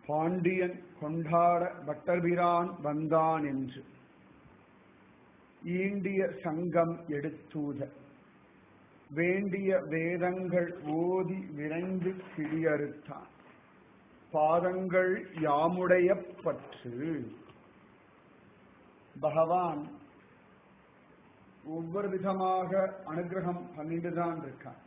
பாண்டியன் கொண்டாட பட்டர்பிரான் வந்தான் என்று ஈண்டிய சங்கம் எடுத்தூத வேண்டிய வேதங்கள் ஓதி விரைந்து கிளியறுத்தான் பாதங்கள் யாமுடைய பற்று பகவான் ஒவ்வொரு விதமாக அனுகிரகம் பண்ணிட்டு தான் இருக்கான்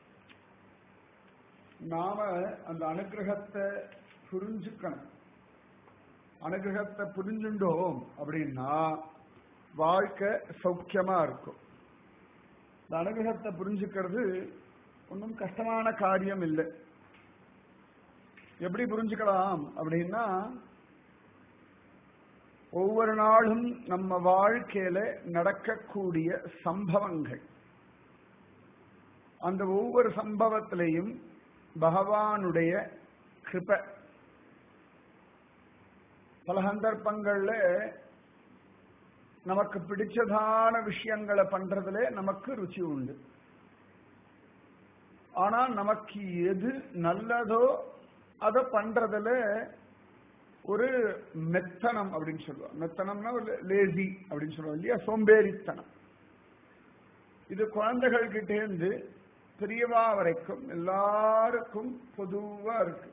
நாம அந்த அனுகிரகத்தை புரிஞ்சுக்கணும் அனுகிரகத்தை புரிஞ்சுட்டோம் அப்படின்னா வாழ்க்கை சௌக்கியமா இருக்கும் இந்த அனுகிரகத்தை புரிஞ்சுக்கிறது ஒன்றும் கஷ்டமான காரியம் இல்லை எப்படி புரிஞ்சுக்கலாம் அப்படின்னா ஒவ்வொரு நாளும் நம்ம வாழ்க்கையில நடக்கக்கூடிய சம்பவங்கள் அந்த ஒவ்வொரு சம்பவத்திலையும் பகவானுடைய கிருப பல சந்தர்ப்பங்கள்ல நமக்கு பிடிச்சதான விஷயங்களை பண்றதுல நமக்கு ருச்சி உண்டு ஆனா நமக்கு எது நல்லதோ அதை பண்றதுல ஒரு மெத்தனம் அப்படின்னு சொல்லுவோம் மெத்தனம்னா லேசி அப்படின்னு சொல்லுவோம் இல்லையா சோம்பேறித்தனம் இது குழந்தைகள் கிட்டே இருந்து பெரியவா வரைக்கும் எல்லாருக்கும் பொதுவா இருக்கு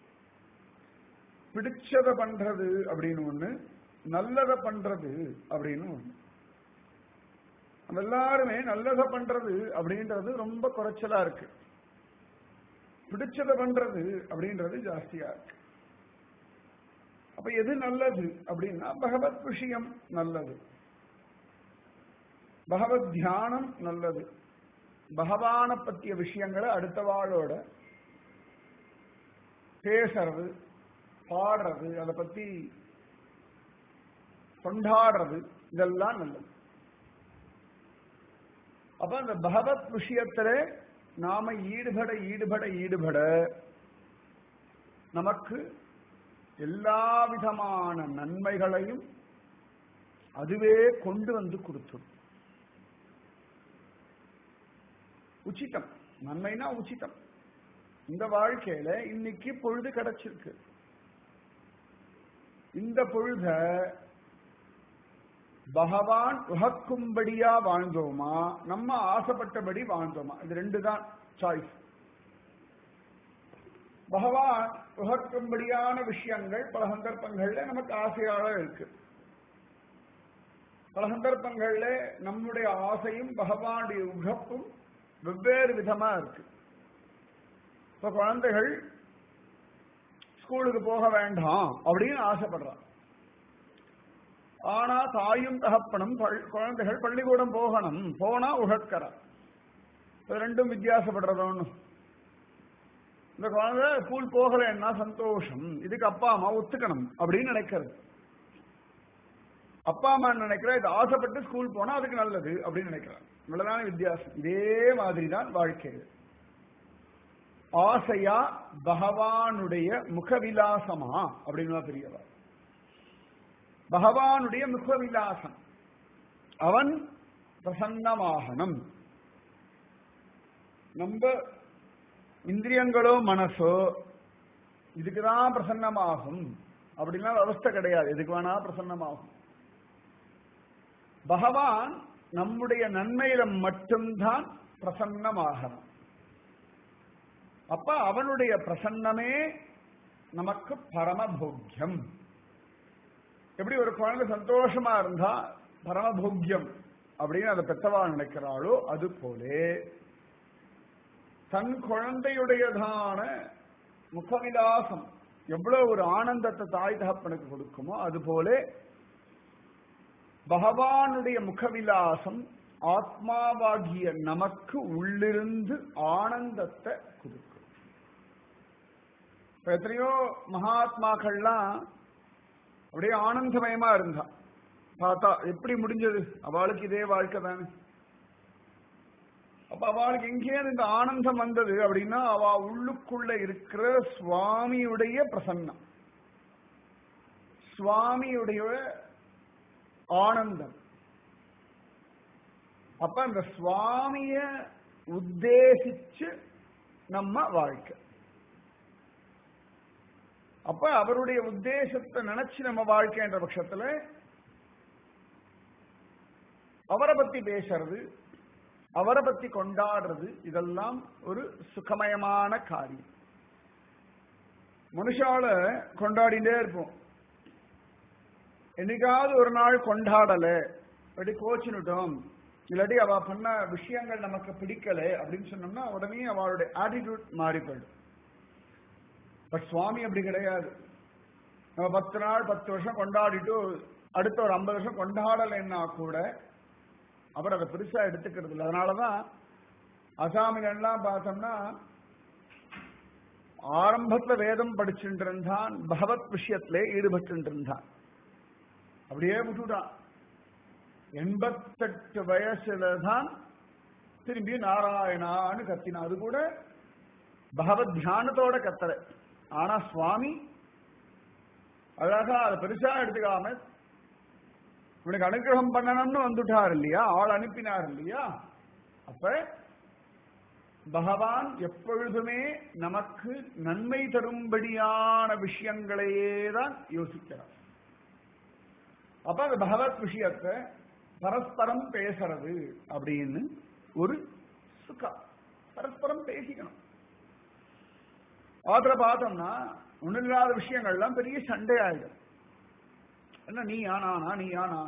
பிடிச்சத பண்றது அப்படின்னு ஒண்ணு நல்லத பண்றது அப்படின்னு ஒண்ணு நம்ம எல்லாருமே நல்லத பண்றது அப்படின்றது ரொம்ப குறைச்சலா இருக்கு பிடிச்சத பண்றது அப்படின்றது ஜாஸ்தியா இருக்கு அப்ப எது நல்லது அப்படின்னா பகவத் விஷயம் நல்லது பகவத் தியானம் நல்லது பகவான பற்றிய விஷயங்களை அடுத்தவாளோட பேசுறது பாடுறது அதை பத்தி கொண்டாடுறது இதெல்லாம் நல்லது அப்ப அந்த பகவத் விஷயத்துல நாம ஈடுபட ஈடுபட ஈடுபட நமக்கு எல்லா விதமான நன்மைகளையும் அதுவே கொண்டு வந்து கொடுத்துடும் உச்சிதம் நன்மைனா உச்சிதம் இந்த வாழ்க்கையில இன்னைக்கு பொழுது கிடைச்சிருக்கு இந்த பொழுத பகவான் உகக்கும்படியா வாழ்ந்தோமா நம்ம ஆசைப்பட்டபடி வாழ்ந்தோமா இது ரெண்டு தான் சாய்ஸ் பகவான் உகக்கும்படியான விஷயங்கள் பல சந்தர்ப்பங்கள்ல நமக்கு ஆசையாக இருக்கு பல சந்தர்ப்பங்கள்ல நம்முடைய ஆசையும் பகவானுடைய உகப்பும் வெவ்வேறு விதமா இருக்கு இப்ப குழந்தைகள் ஸ்கூலுக்கு போக வேண்டாம் அப்படின்னு ஆசைப்படுறான் ஆனா தாயும் தகப்பனும் குழந்தைகள் பள்ளிக்கூடம் போகணும் போனா உகக்கறா ரெண்டும் வித்தியாசப்படுறது ஒண்ணு இந்த குழந்தை ஸ்கூல் போகலன்னா சந்தோஷம் இதுக்கு அப்பா அம்மா ஒத்துக்கணும் அப்படின்னு நினைக்கிறது அப்பா அம்மா நினைக்கிற இது ஆசைப்பட்டு ஸ்கூல் போனா அதுக்கு நல்லது அப்படின்னு நினைக்கிறாங்க நல்லதான வித்தியாசம் இதே மாதிரி தான் வாழ்க்கை ஆசையா பகவானுடைய முகவிலாசமா அப்படின்னு பெரியவா பகவானுடைய முகவிலாசம் அவன் பிரசன்னமாகணும் நம்ம இந்திரியங்களோ மனசோ இதுக்குதான் பிரசன்னமாகும் அப்படின்னா அவஸ்தை கிடையாது எதுக்கு வேணா பிரசன்னமாகும் பகவான் நம்முடைய நன்மையில மட்டும்தான் பிரசன்னமாகணும் அப்ப அவனுடைய பிரசன்னமே நமக்கு பரமபோக்கியம் எப்படி ஒரு குழந்தை சந்தோஷமா இருந்தா பரமபோக்கியம் அப்படின்னு அதை பெத்தவா நினைக்கிறாளோ அது போலே தன் குழந்தையுடையதான முகவிலாசம் எவ்வளவு ஒரு ஆனந்தத்தை தாய் தகப்பனுக்கு கொடுக்குமோ அது போல பகவானுடைய முகவிலாசம் ஆத்மாவாகிய நமக்கு உள்ளிருந்து ஆனந்தத்தை கொடுக்கும் இப்ப எத்தனையோ மகாத்மாக்கள்லாம் அப்படியே ஆனந்தமயமா இருந்தா பார்த்தா எப்படி முடிஞ்சது அவளுக்கு இதே வாழ்க்கை தானே அப்ப அவளுக்கு எங்கேயாவது இந்த ஆனந்தம் வந்தது அப்படின்னா அவ உள்ளுக்குள்ள இருக்கிற சுவாமியுடைய பிரசன்னம் சுவாமியுடைய ஆனந்தம் அப்ப அந்த சுவாமிய உத்தேசிச்சு நம்ம வாழ்க்கை அப்ப அவருடைய உத்தேசத்தை நினைச்சு நம்ம வாழ்க்கைன்ற பட்சத்துல அவரை பத்தி பேசுறது அவரை பத்தி கொண்டாடுறது இதெல்லாம் ஒரு சுகமயமான காரியம் மனுஷால கொண்டாடிட்டே இருப்போம் என்னைக்காவது ஒரு நாள் கொண்டாடல இல்லாட்டி கோச்சினுட்டோம் இல்லாட்டி அவ பண்ண விஷயங்கள் நமக்கு பிடிக்கல அப்படின்னு சொன்னோம்னா உடனே அவளுடைய ஆட்டிடியூட் மாறி போயிடும் பட் சுவாமி அப்படி கிடையாது நம்ம பத்து நாள் பத்து வருஷம் கொண்டாடிட்டு அடுத்த ஒரு ஐம்பது வருஷம் கொண்டாடலைன்னா கூட அவர் அதை பெருசா எடுத்துக்கிறது இல்லை அதனாலதான் அசாமிகள்லாம் பார்த்தோம்னா ஆரம்பத்துல வேதம் படிச்சுட்டு இருந்தான் பகவத் விஷயத்திலே ஈடுபட்டு இருந்தான் அப்படியே விட்டுட்டான் எண்பத்தெட்டு வயசுல தான் திரும்பி நாராயணான்னு கத்தினான் அது கூட பகவத் தியானத்தோட கத்தல ஆனா சுவாமி அழகா அதை பெருசா எடுத்துக்காம உனக்கு அனுகிரகம் பண்ணணும்னு வந்துட்டார் இல்லையா ஆள் அனுப்பினார் இல்லையா அப்ப பகவான் எப்பொழுதுமே நமக்கு நன்மை தரும்படியான விஷயங்களையே தான் யோசிக்கிறார் அப்ப அந்த பகவத் விஷயத்தை பரஸ்பரம் பேசுறது அப்படின்னு ஒரு சுகம் பரஸ்பரம் பேசிக்கணும் ஆத்திர பார்த்தோம்னா ஒண்ணு இல்லாத விஷயங்கள்லாம் பெரிய சண்டை ஆயிடும் என்ன நீ ஆனானா நீ ஆனா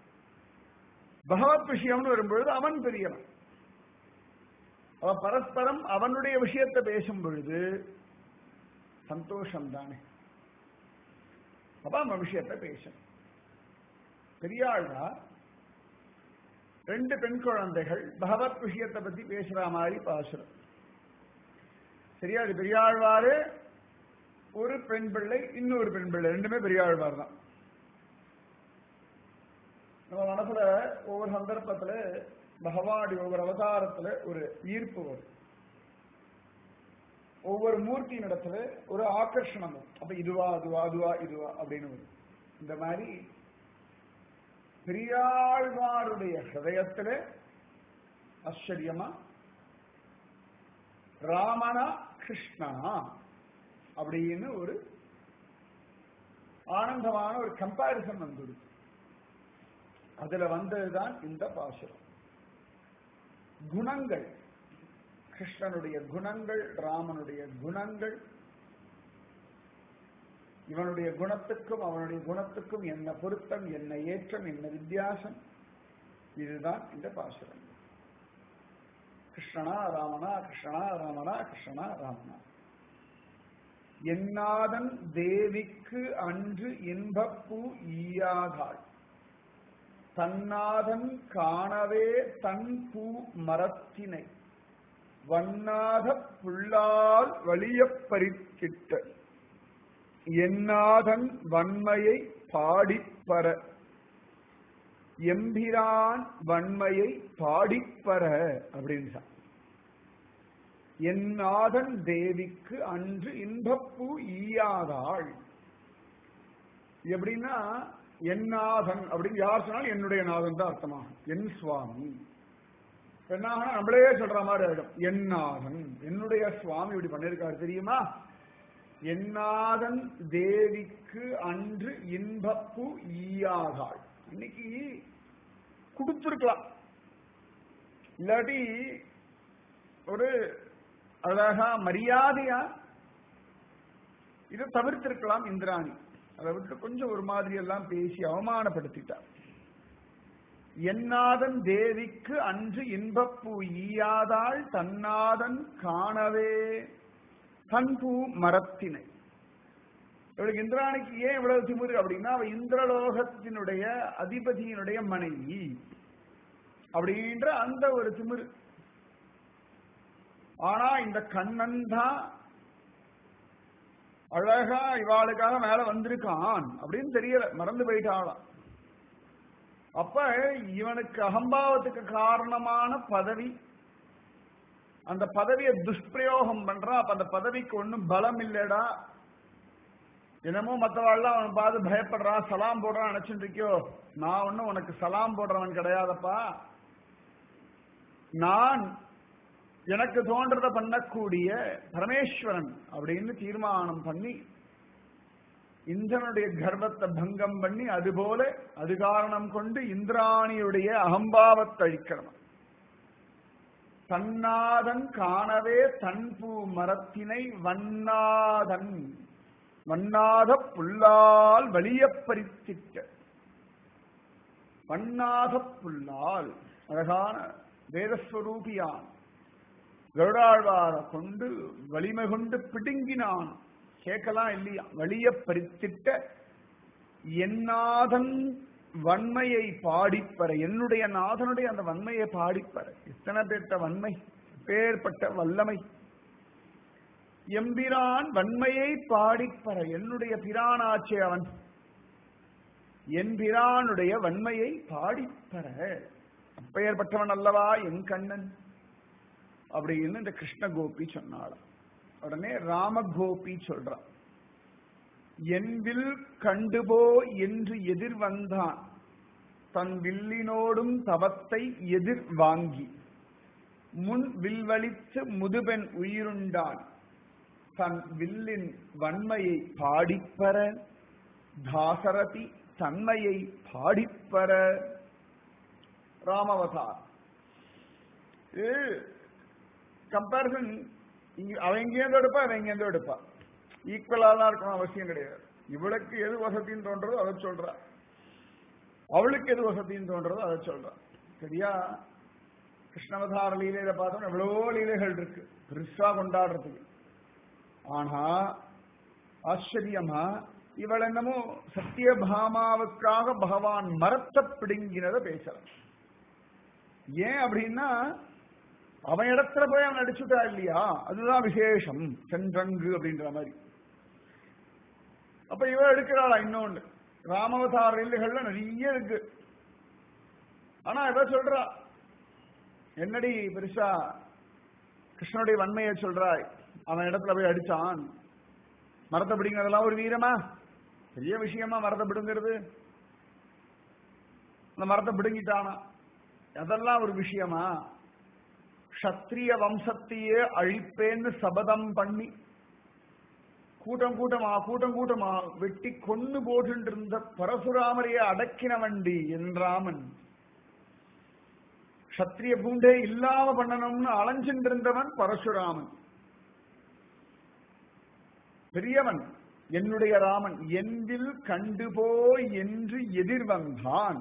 பகவத் விஷயம்னு வரும்பொழுது அவன் பெரியவன் அவ பரஸ்பரம் அவனுடைய விஷயத்தை பேசும் பொழுது சந்தோஷம் தானே அப்ப அவன் விஷயத்தை பேசணும் பெரியாழ்வா ரெண்டு பெண் குழந்தைகள் பகவத் விஷயத்தை பத்தி பேசுற மாதிரி பாசுரம் சரியா அது பெரியாழ்வாரு ஒரு பெண் பிள்ளை இன்னொரு பெண் பிள்ளை ரெண்டுமே பெரியாழ்வார் தான் நம்ம மனசுல ஒவ்வொரு சந்தர்ப்பத்துல பகவானுடைய ஒவ்வொரு அவதாரத்துல ஒரு ஈர்ப்பு வரும் ஒவ்வொரு மூர்த்தியின் இடத்துல ஒரு ஆக்கர்ஷணம் வரும் அப்ப இதுவா அதுவா அதுவா இதுவா அப்படின்னு வரும் இந்த மாதிரி பெரியாழ்வாருடைய ஹிருதயத்துல ஆச்சரியமா ராமனா கிருஷ்ணனா அப்படின்னு ஒரு ஆனந்தமான ஒரு கம்பாரிசன் வந்துடுது அதுல வந்ததுதான் இந்த பாசுரம் குணங்கள் கிருஷ்ணனுடைய குணங்கள் ராமனுடைய குணங்கள் இவனுடைய குணத்துக்கும் அவனுடைய குணத்துக்கும் என்ன பொருத்தம் என்ன ஏற்றம் என்ன வித்தியாசம் இதுதான் இந்த பாசுரம் கிருஷ்ணனா ராமனா கிருஷ்ணனா ராமனா கிருஷ்ணனா ராமனா என்னாதன் தேவிக்கு அன்று இன்பப்பூ ஈயாகாள் தன்னாதன் காணவே தன் பூ மரத்தினை வண்ணாத புள்ளால் வலியப் பறித்திட்ட என்னாதன் வன்மையை பாடிப்பற எம்பிரான் வன்மையை பாடிப்பற அப்படின்னு சொன்னான். என்னாதன் தேவிக்கு அன்று இன்பப்பூ ஈயாதாள் எப்படின்னா என்னாதன் அப்படின்னு யார் சொன்னாலும் என்னுடைய நாதன் தான் அர்த்தமாகும் என் சுவாமி என்னாக நம்மளே சொல்ற மாதிரி ஆயிடும் என்னாதன் என்னுடைய சுவாமி இப்படி பண்ணிருக்காரு தெரியுமா என்னாதன் தேவிக்கு அன்று இன்பப்பு ஈயாதாள் இன்னைக்கு கொடுத்துருக்கலாம் இல்லாட்டி ஒரு அழகா மரியாதையா இதை தவிர்த்திருக்கலாம் இந்திராணி அதை விட்டு கொஞ்சம் ஒரு மாதிரி எல்லாம் பேசி அவமானப்படுத்திட்டார் என்னாதன் தேவிக்கு அன்று இன்பப்பூ ஈயாதாள் தன்னாதன் காணவே தன்பூ மரத்தினை இவளுக்கு இந்திராணிக்கு ஏன் இவ்வளவு திமிரு அப்படின்னா அவ இந்திரலோகத்தினுடைய அதிபதியினுடைய மனைவி அப்படின்ற அந்த ஒரு திமிரு ஆனா இந்த கண்ணன் தான் அழகா இவாளுக்காக மேல வந்திருக்கான் அப்படின்னு தெரியல மறந்து போயிட்டாளாம் அப்ப இவனுக்கு அகம்பாவத்துக்கு காரணமான பதவி அந்த பதவியை துஷ்பிரயோகம் பண்றான் அப்ப அந்த பதவிக்கு ஒண்ணும் பலம் இல்லடா என்னமோ மத்தவாள்லாம் அவன் பார்த்து பயப்படுறான் சலாம் போடுறான் நினைச்சுட்டு இருக்கியோ நான் ஒன்னும் உனக்கு சலாம் போடுறவன் கிடையாதப்பா நான் எனக்கு தோன்றத பண்ணக்கூடிய பரமேஸ்வரன் அப்படின்னு தீர்மானம் பண்ணி இந்திரனுடைய கர்வத்தை பங்கம் பண்ணி அதுபோல அது காரணம் கொண்டு இந்திராணியுடைய அகம்பாவத்தை அழிக்கணும் தன்னாதன் காணவே தன்பூ மரத்தினை வண்ணாதன் வண்ணாத புல்லால் வலியப் பறித்திட்ட வண்ணாத புல்லால் அழகான வேதஸ்வரூபியான் கருடாழ்வார கொண்டு வலிமை கொண்டு பிடுங்கினான் கேட்கலாம் இல்லையா வலிய பறித்திட்ட என்னாதன் வன்மையை பாடிப்பற என்னுடைய நாதனுடைய அந்த வன்மையை பாடிப்பற எத்தனை பேர்ட்ட வன்மை பேர்பட்ட வல்லமை எம்பிரான் வன்மையை பாடிப்பற என்னுடைய பிரானாச்சே அவன் என் பிரானுடைய வன்மையை பாடிப்பற அப்பெயர்பட்டவன் அல்லவா என் கண்ணன் அப்படின்னு இந்த கிருஷ்ண கோபி சொன்னாளாம் உடனே ராமகோபி சொல்றான் என் வில் கண்டுபோ என்று எதிர் வந்தான் தன் வில்லினோடும் தவத்தை எதிர் வாங்கி முன் வில்வழித்து முதுபெண் உயிருண்டான் தன் வில்லின் வன்மையை பாடிப்பற தாசரதி தன்மையை பாடிப்பற ராமவதார் கம்பேரிசன் இங்க அவன் எங்கேருந்து எடுப்பா அவன் எங்கேருந்து எடுப்பா ஈக்குவலா தான் இருக்கணும் அவசியம் கிடையாது இவளுக்கு எது வசதின்னு தோன்றதோ அதை சொல்றா அவளுக்கு எது வசதின்னு தோன்றதோ அதை சொல்றா சரியா கிருஷ்ணவதார லீலையில பார்த்தோம் எவ்வளவோ லீலைகள் இருக்கு பெருசா கொண்டாடுறதுக்கு ஆனா ஆச்சரியமா இவள் என்னமோ சத்தியபாமாவுக்காக பகவான் மரத்தை பிடுங்கினத பேசலாம் ஏன் அப்படின்னா அவன் இடத்துல போய் அவன் நடிச்சுட்டா இல்லையா அதுதான் விசேஷம் சென்றங்கு அப்படின்ற மாதிரி அப்ப இவ எடுக்கிறாளா இன்னொன்னு ராமவதார இல்லைகள்ல நிறைய இருக்கு ஆனா இவ சொல்றா என்னடி பெருசா கிருஷ்ணனுடைய வன்மையை சொல்றாய் அவன் இடத்துல போய் அடிச்சான் மரத்தை பிடிங்கிறதெல்லாம் ஒரு வீரமா பெரிய விஷயமா மரத்தை பிடுங்கிறது அந்த மரத்தை பிடுங்கிட்டானா அதெல்லாம் ஒரு விஷயமா சத்திரிய வம்சத்தையே அழிப்பேன்னு சபதம் பண்ணி கூட்டம் கூட்டமா கூட்டம் கூட்டமா வெட்டி கொன்னு போட்டு இருந்த பரசுராமரையே அடக்கின வண்டி என்றாமன் சத்திரிய பூண்டே இல்லாம பண்ணணும்னு அலைஞ்சிட்டு இருந்தவன் பரசுராமன் பெரியவன் என்னுடைய ராமன் எந்தில் கண்டுபோய் என்று எதிர் வந்தான்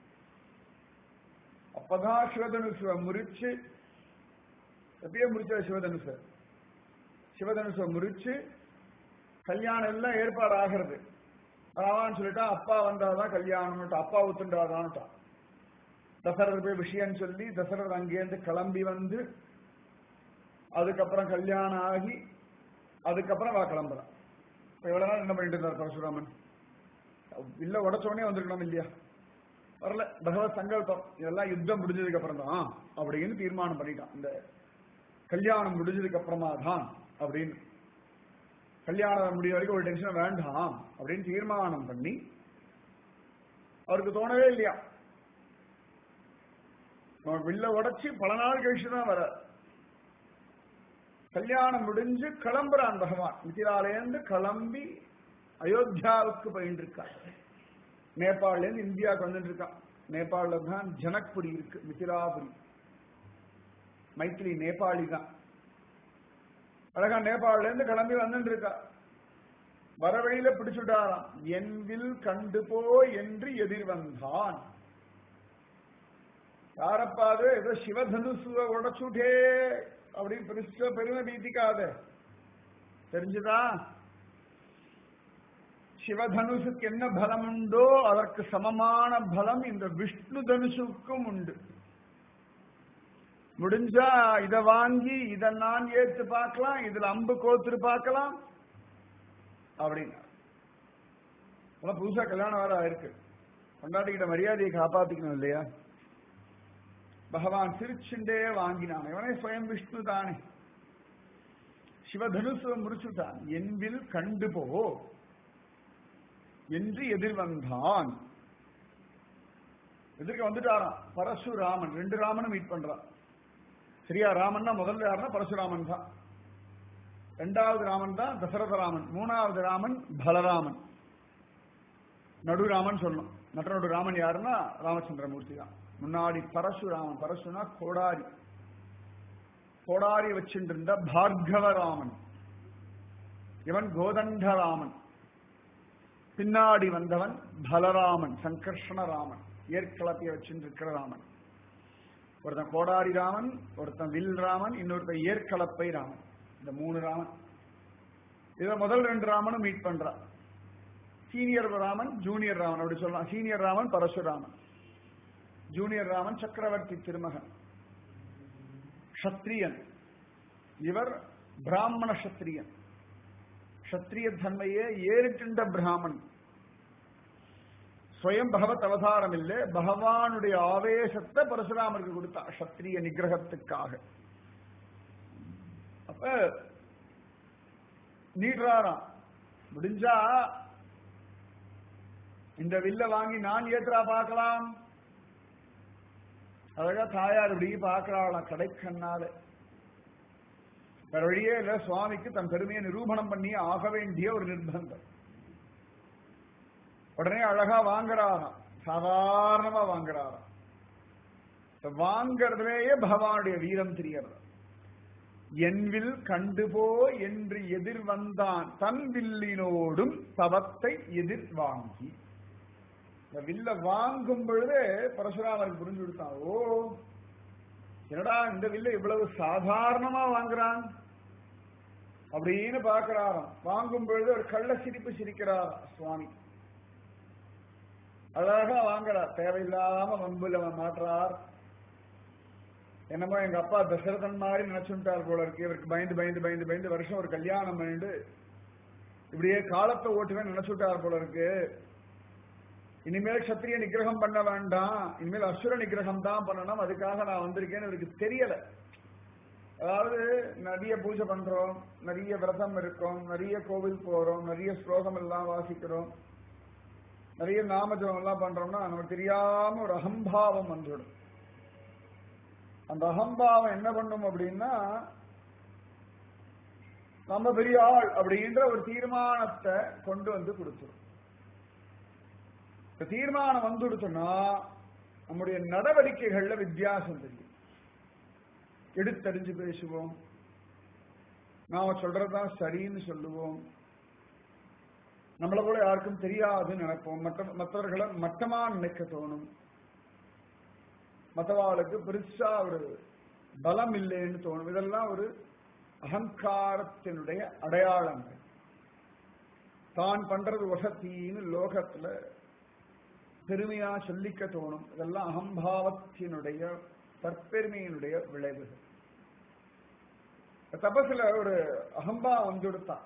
அப்பதான் சிவதனுசுவ முறிச்சு எப்பயே முடிச்ச சிவதனுச சிவதனுச முறிச்சு கல்யாணம் எல்லாம் ஏற்பாடு ஆகிறது ராவான்னு சொல்லிட்டா அப்பா வந்தாதான் கல்யாணம் அப்பா ஒத்துண்டாதான்ட்டான் தசரர் போய் விஷயம் சொல்லி தசரர் அங்கேருந்து கிளம்பி வந்து அதுக்கப்புறம் கல்யாணம் ஆகி அதுக்கப்புறம் வா கிளம்புறான் இப்ப இவ்வளவு நாள் என்ன பண்ணிட்டு இருந்தார் பரசுராமன் இல்ல உடச்சோடனே வந்திருக்கணும் இல்லையா வரல பகவத் சங்கல்பம் இதெல்லாம் யுத்தம் முடிஞ்சதுக்கு அப்புறம் தான் அப்படின்னு தீர்மானம் பண்ணிட்டான் இந்த கல்யாணம் முடிஞ்சதுக்கு அப்புறமா தான் அப்படின்னு கல்யாணம் முடிய வரைக்கும் ஒரு டென்ஷன் வேண்டாம் அப்படின்னு தீர்மானம் பண்ணி அவருக்கு தோணவே இல்லையா நம்ம வில்ல உடைச்சு பல நாள் கழிச்சு தான் வர கல்யாணம் முடிஞ்சு கிளம்புறான் பகவான் மிதிராலேருந்து கிளம்பி அயோத்தியாவுக்கு போயிட்டு இருக்கான் நேபாள்ல இருந்து இந்தியாவுக்கு வந்துட்டு இருக்கான் நேபாள்ல தான் ஜனக்புரி இருக்கு மிதிராபுரி மைத்திரி நேபாளி தான் அழகா நேபாள்ல இருந்து கிளம்பி வந்துட்டு இருக்கா வர வழியில பிடிச்சுட்டாராம் என் வில் கண்டு போ என்று எதிர் வந்தான் யாரப்பாது ஏதோ சிவதனுசுவ உடச்சுட்டே அப்படின்னு பெருசா பெருமை பீத்திக்காத தெரிஞ்சுதா சிவதனுசுக்கு என்ன பலம் உண்டோ அதற்கு சமமான பலம் இந்த விஷ்ணு தனுசுக்கும் உண்டு முடிஞ்சா இத வாங்கி இத நான் ஏத்து பார்க்கலாம் இதுல அம்பு கோத்துரு பார்க்கலாம் அப்படின்னா புதுசா கல்யாணம் வேற ஆயிருக்கு கொண்டாட்டிக்கிட்ட மரியாதையை காப்பாத்திக்கணும் இல்லையா பகவான் சிரிச்சுண்டே வாங்கினான் இவனே ஸ்வயம் விஷ்ணு தானே சிவதனுசுவ முறிச்சுட்டான் என்பில் கண்டு போ என்று எதிர் வந்தான் எதிர்க்க வந்துட்டாராம் பரசுராமன் ரெண்டு ராமனும் மீட் பண்றான் சரியா ராமன்னா முதல்ல யாருன்னா பரசுராமன் தான் ரெண்டாவது ராமன் தான் தசரத ராமன் மூணாவது ராமன் பலராமன் நடுராமன் சொல்லணும் நட்ட நடு ராமன் யாருன்னா ராமச்சந்திரமூர்த்தி தான் முன்னாடி பரசுராமன் பரசுனா கோடாரி கோடாரி வச்சுட்டு இருந்த பார்கவராமன் இவன் கோதண்டராமன் பின்னாடி வந்தவன் பலராமன் சங்கர்ஷணராமன் ஏற்களத்தைய வச்சுட்டு இருக்கிற ராமன் ஒருத்தன் கோடாரி ராமன் ஒருத்தன் வில் ராமன் இன்னொருத்தன் ஏற்களப்பை ராமன் இந்த மூணு ராமன் இத முதல் ரெண்டு ராமனும் மீட் பண்றான் சீனியர் ராமன் ஜூனியர் ராமன் அப்படி சொல்லலாம் சீனியர் ராமன் பரசுராமன் ஜூனியர் ராமன் சக்கரவர்த்தி திருமகன் க்ஷத்ரியன் இவர் பிராமண க்ஷத்ரியன் க்ஷத்ரிய தன்மையே ஏறிட்டுண்ட பிராமன் ஸ்வயம் பகவத் அவதாரம் இல்லை பகவானுடைய ஆவேசத்தை பரசுராமருக்கு கொடுத்தா க்ஷத்ரிய நிகிரகத்துக்காக அப்ப நீடுறாராம் முடிஞ்சா இந்த வில்ல வாங்கி நான் ஏத்துறா பார்க்கலாம் அழகா தாயார் இப்படி பார்க்கறாளாம் கடைக்கண்ணால வேற வழியே இல்ல சுவாமிக்கு தன் பெருமையை நிரூபணம் பண்ணி ஆக வேண்டிய ஒரு நிர்பந்தம் உடனே அழகா வாங்குறாராம் சாதாரணமா வாங்குறாராம் வாங்கறதுலேயே பகவானுடைய வீரம் தெரியறது என்வில் கண்டுபோ என்று எதிர் வந்தான் தன் வில்லினோடும் தவத்தை எதிர் வாங்கி இந்த வில்ல வாங்கும் பொழுது பரசுராமருக்கு புரிஞ்சு கொடுத்தான் ஓ என்னடா இந்த வில்ல இவ்வளவு சாதாரணமா வாங்குறான் அப்படின்னு பாக்குறாராம் வாங்கும் பொழுது ஒரு கள்ள சிரிப்பு சிரிக்கிறார் சுவாமி அழகா வாங்குறார் தேவையில்லாம வம்புல மாற்றார் என்னமோ எங்க அப்பா தசரதன் மாதிரி நினைச்சுட்டார் போல இருக்கு இவருக்கு பயந்து பயந்து பயந்து பயந்து வருஷம் ஒரு கல்யாணம் பண்ணிட்டு இப்படியே காலத்தை ஓட்டுவேன் நினைச்சுட்டார் போல இருக்கு இனிமேல் சத்திரிய நிகிரகம் பண்ண வேண்டாம் இனிமேல் அசுர நிகிரகம் தான் பண்ணணும் அதுக்காக நான் வந்திருக்கேன்னு இவருக்கு தெரியல அதாவது நிறைய பூஜை பண்றோம் நிறைய விரதம் இருக்கோம் நிறைய கோவில் போறோம் நிறைய ஸ்லோகம் எல்லாம் வாசிக்கிறோம் நிறைய நாமஜபம் எல்லாம் பண்றோம்னா நமக்கு தெரியாம ஒரு அகம்பாவம் வந்துடும் அந்த அகம்பாவம் என்ன பண்ணும் அப்படின்னா நம்ம பெரிய ஆள் அப்படின்ற ஒரு தீர்மானத்தை கொண்டு வந்து கொடுத்துரும் இந்த தீர்மானம் வந்துடுச்சுன்னா நம்முடைய நடவடிக்கைகள்ல வித்தியாசம் தெரியும் எடுத்தறிஞ்சு பேசுவோம் நாம சொல்றதுதான் சரின்னு சொல்லுவோம் நம்மள கூட யாருக்கும் தெரியாதுன்னு நினைப்போம் மற்ற மற்றவர்களை மட்டமா நினைக்க தோணும் மற்றவாளுக்கு பெருசா ஒரு பலம் இல்லைன்னு தோணும் இதெல்லாம் ஒரு அகங்காரத்தினுடைய அடையாளங்கள் தான் பண்றது வசத்தின்னு லோகத்துல பெருமையா சொல்லிக்க தோணும் இதெல்லாம் அகம்பாவத்தினுடைய தற்பெருமையினுடைய விளைவுகள் தபசுல ஒரு அகம்பா வந்துடுத்தான்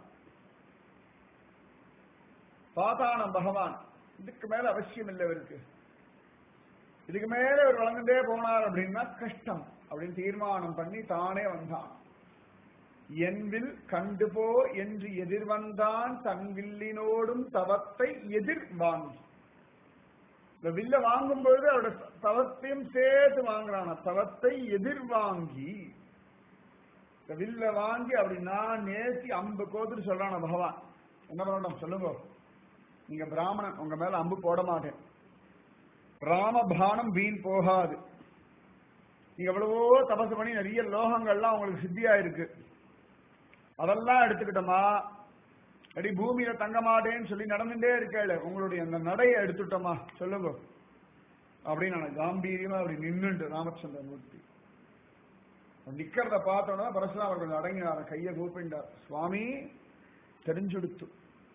பாதான பகவான் இதுக்கு மேல அவசியம் இல்லை இவருக்கு இதுக்கு மேல ஒரு வளர்ந்துட்டே போனார் அப்படின்னா கஷ்டம் அப்படின்னு தீர்மானம் பண்ணி தானே வந்தான் என்வில் கண்டுபோ என்று எதிர்வந்தான் தன் வில்லினோடும் தவத்தை எதிர் வாங்கி இந்த வில்ல வாங்கும் பொழுது அவரோட தவத்தையும் சேர்த்து வாங்குறான தவத்தை எதிர் வாங்கி இந்த வில்ல வாங்கி அப்படி நான் நேசி அம்பு கோத்துட்டு சொல்றான பகவான் என்ன பண்ணணும் சொல்லுங்க நீங்க பிராமணன் உங்க மேல அம்பு போட மாட்டேன் ராமபானம் வீண் போகாது நீங்க எவ்வளவோ தபசு பண்ணி நிறைய லோகங்கள்லாம் உங்களுக்கு சித்தியா இருக்கு அதெல்லாம் எடுத்துக்கிட்டோமா அடி பூமியில தங்க மாட்டேன்னு சொல்லி நடந்துட்டே இருக்கல உங்களுடைய அந்த நடையை எடுத்துட்டோமா சொல்லுங்க அப்படின்னு நான் காம்பீரியமா அப்படி நின்னுட்டு ராமச்சந்திர மூர்த்தி நிக்கிறத பார்த்தோன்னா பரசுராமர் கொஞ்சம் அடங்கினார் கையை கூப்பிண்டார் சுவாமி தெரிஞ்சுடுத்து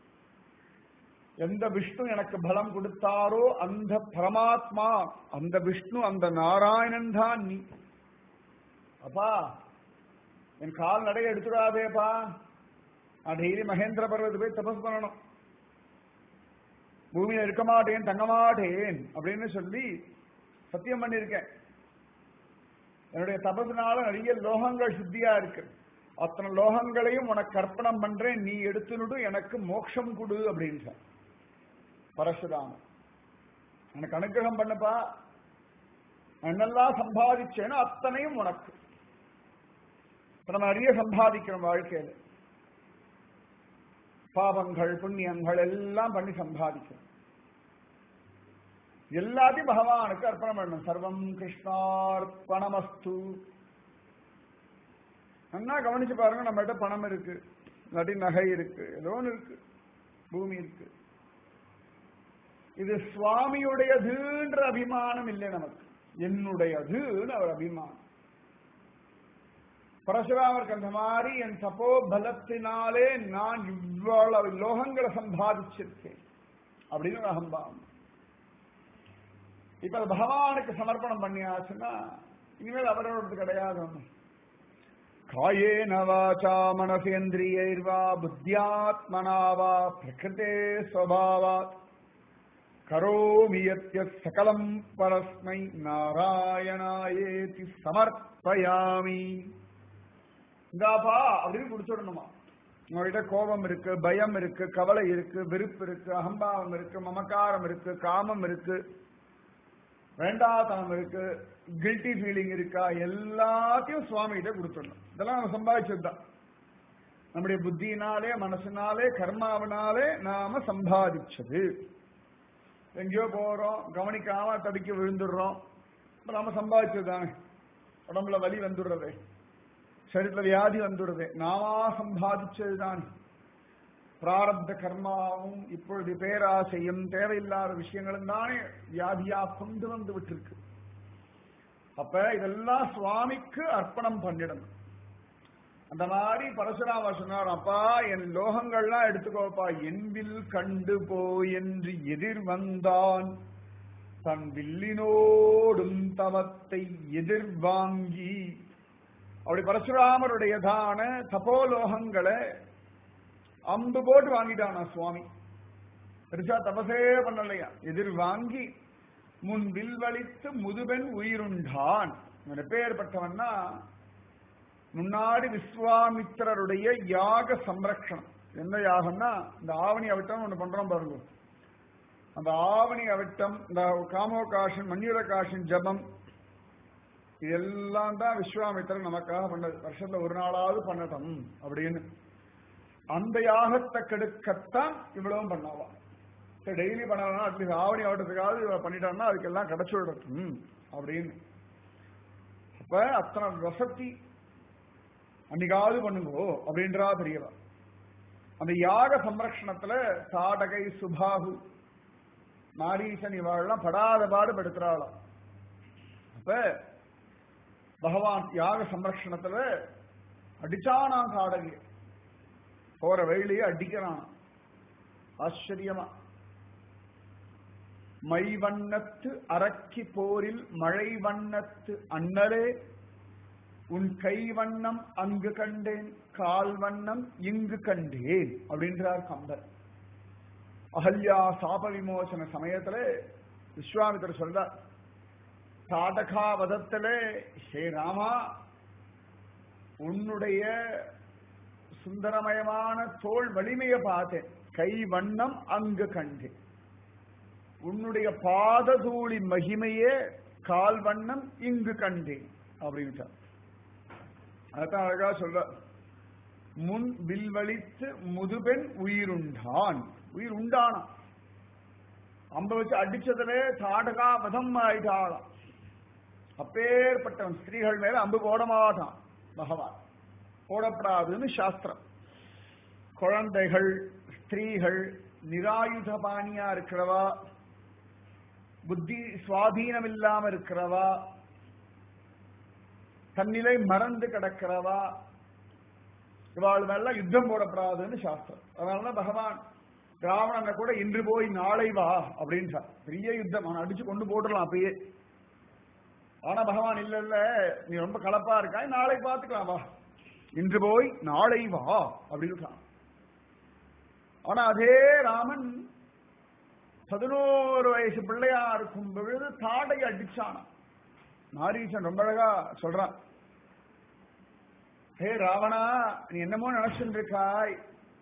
எந்த விஷ்ணு எனக்கு பலம் கொடுத்தாரோ அந்த பரமாத்மா அந்த விஷ்ணு அந்த நாராயணன் தான் நீ அப்பா என் கால் நடைய எடுத்துடாதேப்பா நான் டெய்லி மகேந்திர பர்வத்து போய் தபஸ் பண்ணணும் பூமியில இருக்க மாட்டேன் தங்க மாட்டேன் அப்படின்னு சொல்லி சத்தியம் பண்ணியிருக்கேன் என்னுடைய தபசுனால நிறைய லோகங்கள் சுத்தியா இருக்கு அத்தனை லோகங்களையும் உனக்கு அர்ப்பணம் பண்றேன் நீ எடுத்துனுடு எனக்கு மோட்சம் கொடு அப்படின்னு பரசுராமன் எனக்கு அனுகிரகம் பண்ணுப்பா நான் என்னெல்லாம் சம்பாதிச்சேனோ அத்தனையும் உனக்கு இப்ப நம்ம நிறைய சம்பாதிக்கிறோம் வாழ்க்கையில பாவங்கள் புண்ணியங்கள் எல்லாம் பண்ணி சம்பாதிக்கிறோம் எல்லாத்தையும் பகவானுக்கு அர்ப்பணம் பண்ணணும் சர்வம் கிருஷ்ணார்ப்பணமஸ்து நல்லா கவனிச்சு பாருங்க நம்மகிட்ட பணம் இருக்கு இல்லாட்டி நகை இருக்கு ஏதோ ஒன்று இருக்கு பூமி இருக்கு இது சுவாமியுடையதுன்ற அபிமானம் இல்லை நமக்கு என்னுடையதுன்னு அவர் அபிமானம் பரசுராமருக்கு அந்த மாதிரி என் தப்போ பலத்தினாலே நான் இவ்வளவு லோகங்களை சம்பாதிச்சிருக்கேன் அப்படின்னு ஒரு அகம்பாவம் இப்ப அது பகவானுக்கு சமர்ப்பணம் பண்ணியாச்சுன்னா இனிமேல் அவரோடது கிடையாது ஒண்ணும் காயேன வாச்சா மனசேந்திரியைர்வா புத்தியாத்மனா வா பிரகிருதே ஸ்வபாவாத் கரோமி யத்யத் சகலம் பரஸ்மை நாராயணாயேதி சமர்ப்பயாமி இந்தாப்பா அப்படின்னு குடிச்சுடணுமா உங்ககிட்ட கோபம் இருக்கு பயம் இருக்கு கவலை இருக்கு வெறுப்பு இருக்கு அகம்பாவம் இருக்கு மமக்காரம் இருக்கு காமம் இருக்கு வேண்டாத்தனம் இருக்கு கில்ட்டி ஃபீலிங் இருக்கா எல்லாத்தையும் சுவாமி கிட்ட கொடுத்துடணும் இதெல்லாம் நம்ம சம்பாதிச்சது தான் நம்முடைய புத்தியினாலே மனசினாலே கர்மாவினாலே நாம சம்பாதிச்சது எங்கேயோ போறோம் கவனிக்காம தடுக்கி விழுந்துடுறோம் இப்ப நாம சம்பாதிச்சது தானே உடம்புல வலி வந்துடுறது சரீரத்துல வியாதி வந்துடுது நாமா சம்பாதிச்சது தான் பிராரப்த கர்மாவும் இப்பொழுது பேராசையும் தேவையில்லாத விஷயங்களும் தானே வியாதியா கொண்டு வந்து விட்டிருக்கு அப்ப இதெல்லாம் சுவாமிக்கு அர்ப்பணம் பண்ணிடணும் அந்த மாதிரி பரசுராம சொன்னார் அப்பா என் லோகங்கள்லாம் எடுத்துக்கோப்பா என்பில் கண்டு போய் என்று எதிர் வந்தான் தன் வில்லினோடும் தவத்தை எதிர் வாங்கி அப்படி பரசுராமருடையதான தபோலோகங்களை அம்பு போட்டு வாங்கிட்டானா சுவாமி பெருசா தபசே பண்ணலையா எதிர் வாங்கி முன் வில்வழித்து முதுபெண் உயிருண்டான் பேர்பட்டவன்னா முன்னாடி விஸ்வாமித்திரருடைய யாக சம்ரக்ஷணம் என்ன யாகம்னா இந்த ஆவணி அவிட்டம் ஒண்ணு பண்றோம் பாருங்க அந்த ஆவணி அவிட்டம் இந்த காமோகாஷன் மன்யூரகாஷன் ஜபம் இதெல்லாம் தான் விஸ்வாமித்திரன் நமக்காக பண்ணது வருஷத்துல ஒரு நாளாவது பண்ணட்டும் அப்படின்னு அந்த யாகத்தை கெடுக்கத்தான் இவ்வளவும் பண்ணாவா டெய்லி பண்ணலாம் அட்லீஸ்ட் ஆவணி ஆவட்டத்துக்காவது இவ பண்ணிட்டான்னா அதுக்கெல்லாம் கிடைச்சு விடட்டும் அப்படின்னு அப்ப அத்தனை வசதி அன்னைக்காவது பண்ணுங்கோ அப்படின்றா தெரியவா அந்த யாக சம்ரக்ஷணத்துல தாடகை சுபாகு மாரீசன் இவாள்லாம் படாத பாடு படுத்துறாளாம் அப்ப பகவான் யாக சம்ரக்ஷணத்துல அடிச்சானாம் தாடகை போற வழியிலேயே அடிக்கிறான் ஆச்சரியமா மை வண்ணத்து அரக்கி போரில் மழை வண்ணத்து அண்ணலே உன் கை வண்ணம் அங்கு கண்டேன் கால் வண்ணம் இங்கு கண்டேன் அப்படின்றார் கம்பர் அகல்யா சாப விமோசன சமயத்துல விஸ்வாமித்தர் சொல்றார் தாடகா வதத்திலே ஹே ராமா உன்னுடைய சுந்தரமயமான தோல் வலிமையை பார்த்தேன் கை வண்ணம் அங்கு கண்டேன் உன்னுடைய பாததூளி மகிமையே கால் வண்ணம் இங்கு கண்டேன் அப்படின்ட்டார் அதான் அழகா சொல்ற முன் வில்வழித்து முதுபெண் உயிருண்டான் உயிர் உண்டானான் அம்ப வச்சு அடிச்சதுலே தாடகா வதம் ஆயிட்டாளாம் அப்பேற்பட்டவன் ஸ்திரீகள் மேல அம்பு போட மாட்டான் பகவான் போடப்படாதுன்னு சாஸ்திரம் குழந்தைகள் ஸ்திரீகள் நிராயுத பாணியா இருக்கிறவா புத்தி சுவாதீனம் இல்லாம இருக்கிறவா தன்னிலை மறந்து கிடக்கிறவா இவாள் மேல யுத்தம் போடப்படாதுன்னு சாஸ்திரம் அதனால பகவான் ராவணனை கூட இன்று போய் நாளை வா அப்படின்றார் பெரிய யுத்தம் அவன் அடிச்சு கொண்டு போட்டுடலாம் அப்பயே ஆனா பகவான் இல்ல இல்ல நீ ரொம்ப கலப்பா இருக்கா நாளை பார்த்துக்கலாம் வா இன்று போய் நாளை வா அப்படின்னு ஆனா அதே ராமன் பதினோரு வயசு பிள்ளையா இருக்கும் பொழுது தாடை அடிச்சானான் மாரீசன் ரொம்ப அழகா சொல்றான் ஹே ராவணா நீ என்னமோ நினைச்சுட்டு இருக்காய்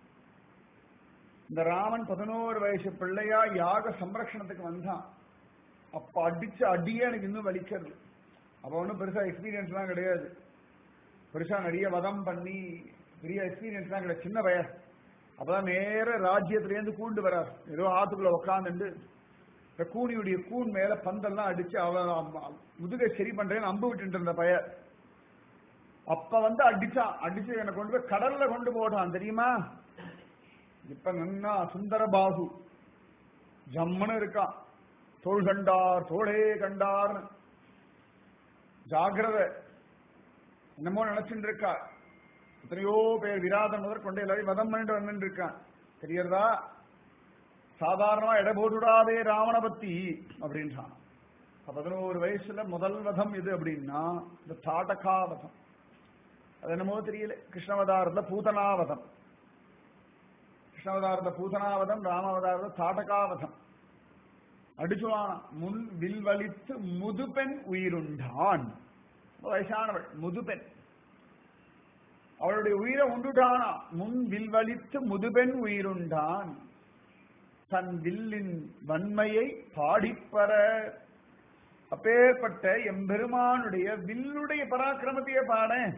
இந்த ராமன் பதினோரு வயசு பிள்ளையா யாக சம்ரக்ஷணத்துக்கு வந்தான் அப்ப அடிச்ச அடியே எனக்கு இன்னும் வலிக்கிறது அப்ப ஒன்றும் பெருசா எக்ஸ்பீரியன்ஸ் எல்லாம் கிடையாது பெருசா நிறைய வதம் பண்ணி பெரிய எக்ஸ்பீரியன்ஸ் எல்லாம் கிடையாது சின்ன வயசு அப்பதான் நேர ராஜ்யத்திலேருந்து கூண்டு வரார் ஏதோ ஆத்துக்குள்ள உக்காந்துட்டு இந்த கூனியுடைய கூன் மேல பந்தெல்லாம் அடிச்சு அவன் அம்ம- முதுகை சரி பண்றேன்னு அம்பு விட்டுட்டு இருந்த பைய அப்ப வந்து அடிச்சான் அடிச்சு என்னை கொண்டு போய் கடல்ல கொண்டு போட்டான் தெரியுமா இப்ப நன்னா சுந்தர பாபு ஜம்முன்னு இருக்கான் தோள் கண்டார் தோளே கண்டார்னு ஜாகிரத என்னமோ நினைச்சுட்டு இருக்கா எத்தனையோ பேர் விராதன் முதல் கொண்டு எல்லாரையும் வதம் பண்ணிட்டு வந்துட்டு இருக்கான் தெரியறதா சாதாரணமா எடை போட்டுடாதே ராவண பத்தி அப்படின்றான் அப்ப பதினோரு வயசுல முதல் வதம் எது அப்படின்னா இந்த தாட்டகா வதம் அது என்னமோ தெரியல கிருஷ்ணவதாரத்துல பூதனாவதம் கிருஷ்ணவதாரத பூதனாவதம் ராமாவதாரத தாட்டகாவதம் அடிச்சுவானா முன் வில்வலித்து முதுபெண் உயிருண்டான் ரொம்ப வயசானவள் முதுபெண் அவளுடைய உயிரை உண்டுட்டானா முன் வில்வலித்து முதுபெண் உயிருண்டான் தன் வில்லின் வன்மையை பாடிப்பற அப்பேற்பட்ட எம்பெருமானுடைய வில்லுடைய பராக்கிரமத்தையே பாடேன்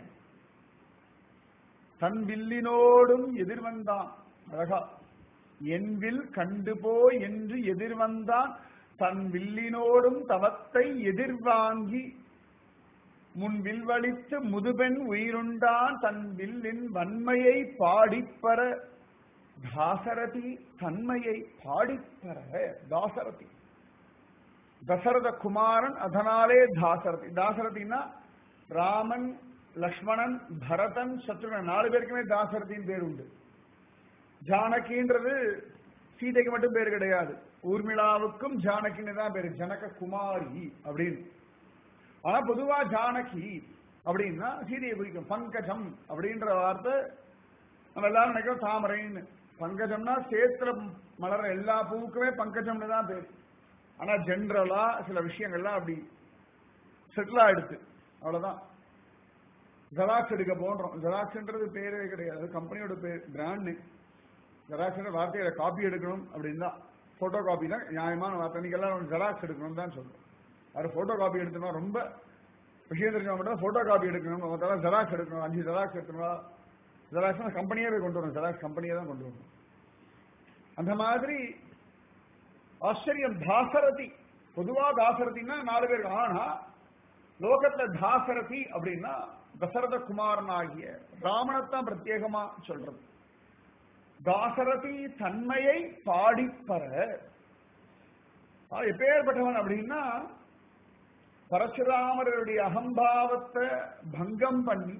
தன் வில்லினோடும் எதிர்வந்தான் அழகா என் வில் கண்டு போய் என்று எதிர்வந்தான் தன் வில்லினோடும் தவத்தை எதிர்வாங்கி முன் வில்வழித்து முதுபெண் உயிருண்டான் தன் வில்லின் வன்மையை பாடிப்பற தாசரதி தன்மையை பாடிப்பற தாசரதி தசரத குமாரன் அதனாலே தாசரதி தாசரதினா ராமன் லக்ஷ்மணன் பரதன் சத்ருகன் நாலு பேருக்குமே தாசரதின்னு பேர் உண்டு ஜானகின்றது சீதைக்கு மட்டும் பேர் கிடையாது ஊர்மிளாவுக்கும் ஜானகின்னு தான் பேரு ஜனக குமாரி அப்படின்னு ஆனா பொதுவா ஜானகி அப்படின்னா சீதையை குறிக்கும் பங்கஜம் அப்படின்ற வார்த்தை நம்ம எல்லாரும் நினைக்கிறோம் தாமரைன்னு பங்கஜம்னா சேத்துல மலர எல்லா பூவுக்குமே பங்கஜம்னு தான் பேர் ஆனா ஜென்ரலா சில விஷயங்கள்லாம் அப்படி செட்டில் ஆயிடுச்சு அவ்வளவுதான் ஜெராக்ஸ் எடுக்க போன்றோம் ஜெராக்ஸ்ன்றது பேரே கிடையாது அது கம்பெனியோட பேர் பிராண்ட் ஜெராக்ஸ் வார்த்தையில காப்பி எடுக்கணும் அப்படின்னு தான் போட்டோ காப்பி தான் நியாயமான வார்த்தை இன்னைக்கு எல்லாம் ஜெராக்ஸ் எடுக்கணும் தான் சொல்றோம் அது போட்டோ காப்பி எடுத்தோம்னா ரொம்ப விஷயம் தெரிஞ்சவங்க மட்டும் போட்டோ காப்பி எடுக்கணும் மொத்தம் ஜெராக்ஸ் எடுக்கணும் அஞ்சு ஜெராக்ஸ் எடுக்கணும் ஜெராக்ஸ் கம்பெனியே போய் கொண்டு வரணும் ஜெராக்ஸ் கம்பெனியே தான் கொண்டு வரணும் அந்த மாதிரி ஆச்சரியம் தாசரதி பொதுவா தாசரதினா நாலு பேர் ஆனா லோகத்துல தாசரதி அப்படின்னா தசரத குமாரன் ஆகிய ராமனைத்தான் பிரத்யேகமா சொல்றது தாசரதி தன்மையை பாடிப்பற எப்பேற்பட்டவன் அப்படின்னா பரசுராமருடைய அகம்பாவத்தை பங்கம் பண்ணி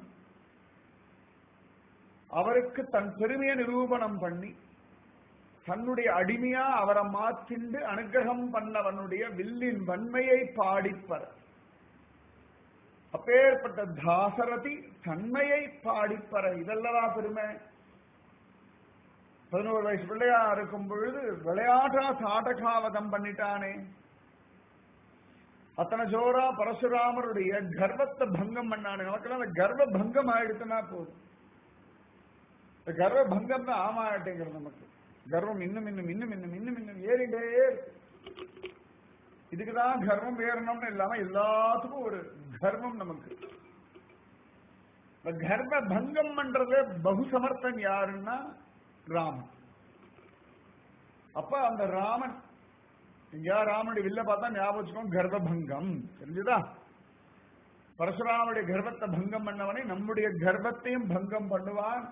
அவருக்கு தன் பெருமையை நிரூபணம் பண்ணி தன்னுடைய அடிமையா அவரை மாற்றிண்டு அனுகிரகம் பண்ணவனுடைய வில்லின் வன்மையை பாடிப்பற அப்பேற்பட்ட தாசரதி தன்மையை பாடிப்பற இதெல்லாம் பெருமை பதினோரு வயசு பிள்ளையா இருக்கும் பொழுது விளையாட்டா தாட்டகாவதம் பண்ணிட்டானே அத்தனை ஜோரா பரசுராமருடைய கர்வத்தை பங்கம் பண்ணானே நமக்கெல்லாம் அந்த கர்வ பங்கம் ஆயிடுச்சுன்னா போதும் இந்த கர்வ பங்கம் தான் ஆமாட்டேங்கிறது நமக்கு கர்வம் இன்னும் இன்னும் இன்னும் இன்னும் இன்னும் இன்னும் ஏறிட்டே இருக்கு இதுக்குதான் கர்வம் ஏறணும்னு இல்லாம எல்லாத்துக்கும் ஒரு கர்வம் நமக்கு இந்த கர்வ பங்கம் பண்றது பகு சமர்த்தன் யாருன்னா ராமன் அப்ப அந்த ராமன் எங்கயா ராமனுடைய வில்ல பார்த்தா ஞாபகம் வச்சுக்கோங்க கர்ப்பபங்கம் தெரிஞ்சுதா பரசுராமனுடைய கர்ப்பத்தை பங்கம் பண்ணவனை நம்முடைய கர்ப்பத்தையும் பங்கம் பண்ணுவான்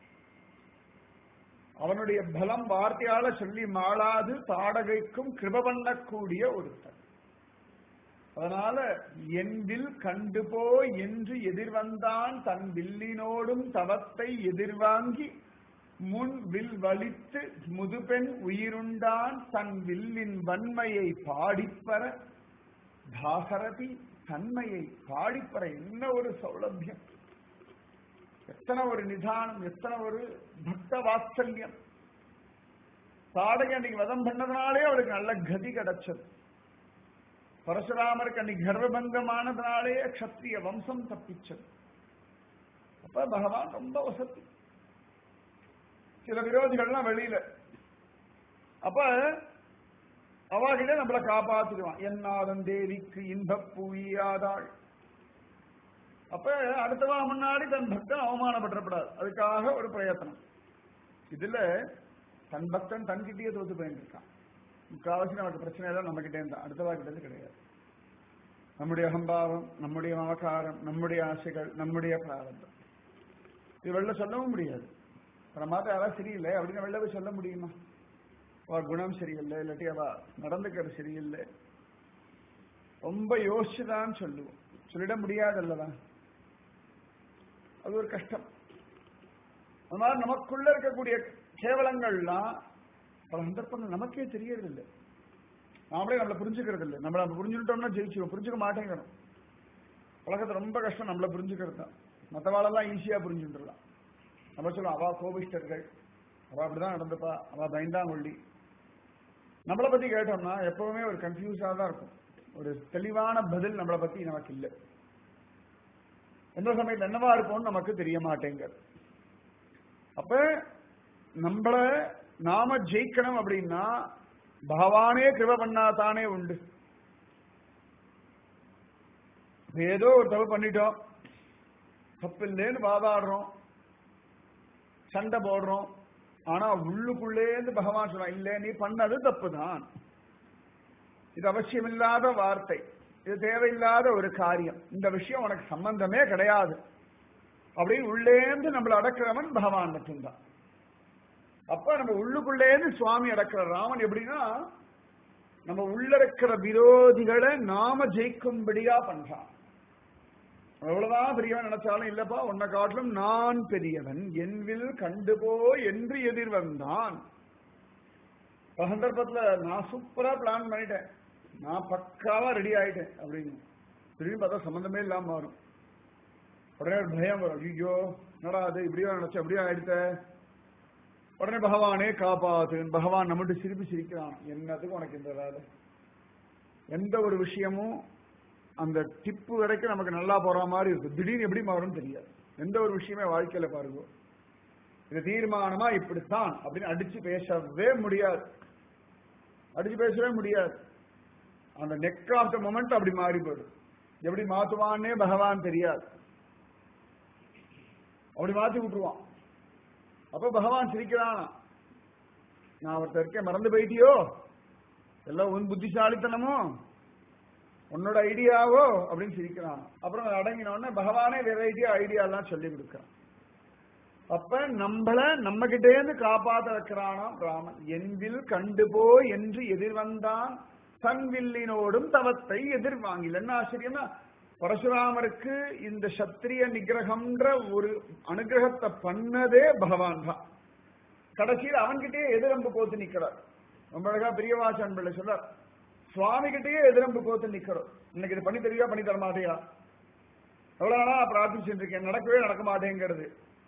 அவனுடைய பலம் வார்த்தையால சொல்லி மாளாது தாடகைக்கும் கிருப பண்ணக்கூடிய ஒருத்தன் அதனால என் வில் கண்டுபோ என்று எதிர்வந்தான் தன் வில்லினோடும் தவத்தை எதிர்வாங்கி முன் வில் வலித்து முதுபெண் உயிருண்டான் தன் வில்லின் வன்மையை பாடிப்பற தாசரதி தன்மையை பாடிப்பற என்ன ஒரு சௌலபியம் எத்தனை ஒரு நிதானம் எத்தனை ஒரு பக்த வாத்சல்யம் தாடகை அன்னைக்கு வதம் பண்ணதுனாலே அவளுக்கு நல்ல கதி கிடைச்சது பரசுராமருக்கு அன்னைக்கு கர்வபங்கமானதுனாலே க்ஷத்ரிய வம்சம் தப்பிச்சது அப்ப பகவான் ரொம்ப வசதி சில விரோதிகள்லாம் வெளியில அப்ப அவாகிட்ட நம்மளை காப்பாத்திடுவான் என்னாதன் தேவிக்கு இன்ப புவியாதாள் அப்ப அடுத்தவா முன்னாடி தன் பக்தன் அவமானப்பட்டுறப்படாது அதுக்காக ஒரு பிரயத்தனம் இதுல தன் பக்தன் தன்கிட்டயே தோத்து போயிருக்கான் முக்காவாசி நமக்கு பிரச்சனை எல்லாம் நம்ம கிட்டே இருந்தா அடுத்தவா கிட்ட இருந்து கிடையாது நம்முடைய அகம்பாவம் நம்முடைய மமக்காரம் நம்முடைய ஆசைகள் நம்முடைய பிராரம்பம் இது வெளில சொல்லவும் முடியாது நம்ம மாத்த யாராவது சரியில்லை அப்படின்னு வெளில போய் சொல்ல முடியுமா அவ குணம் சரியில்லை இல்லாட்டி அவ நடந்துக்கிறது சரியில்லை ரொம்ப யோசிச்சுதான் சொல்லுவோம் சொல்லிட முடியாது அல்லவா அது ஒரு கஷ்டம் அது மாதிரி நமக்குள்ள இருக்கக்கூடிய கேவலங்கள்லாம் பல சந்தர்ப்பங்கள் நமக்கே தெரியறது இல்லை நாமளே நம்மளை புரிஞ்சுக்கிறது இல்லை நம்மளை நம்ம புரிஞ்சுக்கிட்டோம்னா ஜெயிச்சுவோம் புரிஞ்சுக்க மாட்டேங்கிறோம் உலகத்தை ரொம்ப கஷ்டம் நம்மளை புரிஞ்சுக்கிறது தான் மற்றவாளெல்லாம் ஈஸியா புரிஞ்சுட்டுலாம் நம்ம சொல்லுவோம் அவா கோபிஷ்டர்கள் அவ அப்படிதான் நடந்துப்பா அவ பயந்தாங்கொள்ளி நம்மளை பத்தி கேட்டோம்னா எப்பவுமே ஒரு கன்ஃபியூஸா தான் இருக்கும் ஒரு தெளிவான பதில் நம்மளை பத்தி நமக்கு இல்லை எந்த சமயத்தில் என்னவா இருப்போம்னு நமக்கு தெரிய மாட்டேங்குது அப்ப நம்மள நாம ஜெயிக்கணும் அப்படின்னா பகவானே கிருப பண்ணா தானே உண்டு ஏதோ ஒரு தப்பு பண்ணிட்டோம் தப்பு இல்லைன்னு வாதாடுறோம் சண்டை போடுறோம் ஆனா உள்ளுக்குள்ளேந்து பகவான் சொல்றான் இல்ல நீ பண்ணது தப்பு தான் இது அவசியமில்லாத வார்த்தை இது தேவையில்லாத ஒரு காரியம் இந்த விஷயம் உனக்கு சம்பந்தமே கிடையாது அப்படின்னு உள்ளேந்து நம்மள அடக்கிறவன் பகவான் மட்டும்தான் அப்ப நம்ம உள்ளுக்குள்ளேந்து சுவாமி அடக்கிற ராமன் எப்படின்னா நம்ம உள்ள இருக்கிற விரோதிகளை நாம ஜெயிக்கும்படியா பண்றான் எவ்வளவுதான் பெரியவன் நினைச்சாலும் இல்லப்பா உன்னை காட்டிலும் நான் பெரியவன் என்வில் கண்டுபோ என்று எதிர் வந்தான் பல சந்தர்ப்பத்துல நான் சூப்பரா பிளான் பண்ணிட்டேன் நான் பக்காவா ரெடி ஆயிட்டேன் அப்படின்னு திரும்பி பார்த்தா சம்பந்தமே இல்லாம மாறும் உடனே ஒரு பயம் வரும் ஐயோ என்னடா அது இப்படியோ நினைச்ச அப்படியே ஆயிடுத்த உடனே பகவானே காப்பாத்து பகவான் நம்மகிட்ட சிரிப்பு சிரிக்கிறான் என்னத்துக்கு உனக்கு இந்த வேலை எந்த ஒரு விஷயமும் அந்த டிப்பு வரைக்கும் நமக்கு நல்லா போற மாதிரி இருக்கும் திடீர்னு எப்படி மாறும்னு தெரியாது எந்த ஒரு விஷயமே வாழ்க்கையில பாருங்க இது தீர்மானமா இப்படித்தான் அப்படின்னு அடிச்சு பேசவே முடியாது அடிச்சு பேசவே முடியாது அந்த நெக் ஆஃப் த மொமெண்ட் அப்படி மாறி போயிடும் எப்படி மாத்துவான்னே பகவான் தெரியாது அப்படி மாத்தி விட்டுருவான் அப்ப பகவான் சிரிக்கிறானா நான் ஒருத்தர் இருக்கேன் மறந்து போயிட்டியோ எல்லாம் உன் புத்திசாலித்தனமோ உன்னோட ஐடியாவோ அப்படின்னு சிரிக்கிறான் அப்புறம் அடங்கின உடனே பகவானே வெரைட்டியா ஐடியா எல்லாம் சொல்லி கொடுக்கிறான் அப்ப நம்மள நம்ம கிட்டே இருந்து காப்பாத்த வைக்கிறானாம் ராமன் என்வில் கண்டுபோ என்று எதிர்வந்தான் தன் வில்லினோடும் தவத்தை எதிர்வாங்கில் என்ன ஆச்சரியமா பரசுராமருக்கு இந்த சத்திரிய நிகிரகம்ன்ற ஒரு அனுகிரகத்தை பண்ணதே பகவான் தான் கடைசியில் அவன்கிட்டயே எதிரம்பு கோத்து நிக்கிறார் ரொம்ப அழகா பெரியவாசன் பிள்ளை சொல்றார் சுவாமி கிட்டயே எதிரம்பு கோத்து நிக்கிறோம் இன்னைக்கு இது பண்ணி தெரியா பண்ணி தர மாட்டேயா எவ்வளவு நாளா பிரார்த்திச்சுட்டு இருக்கேன் நடக்கவே நடக்க மாட்டேங்கிறது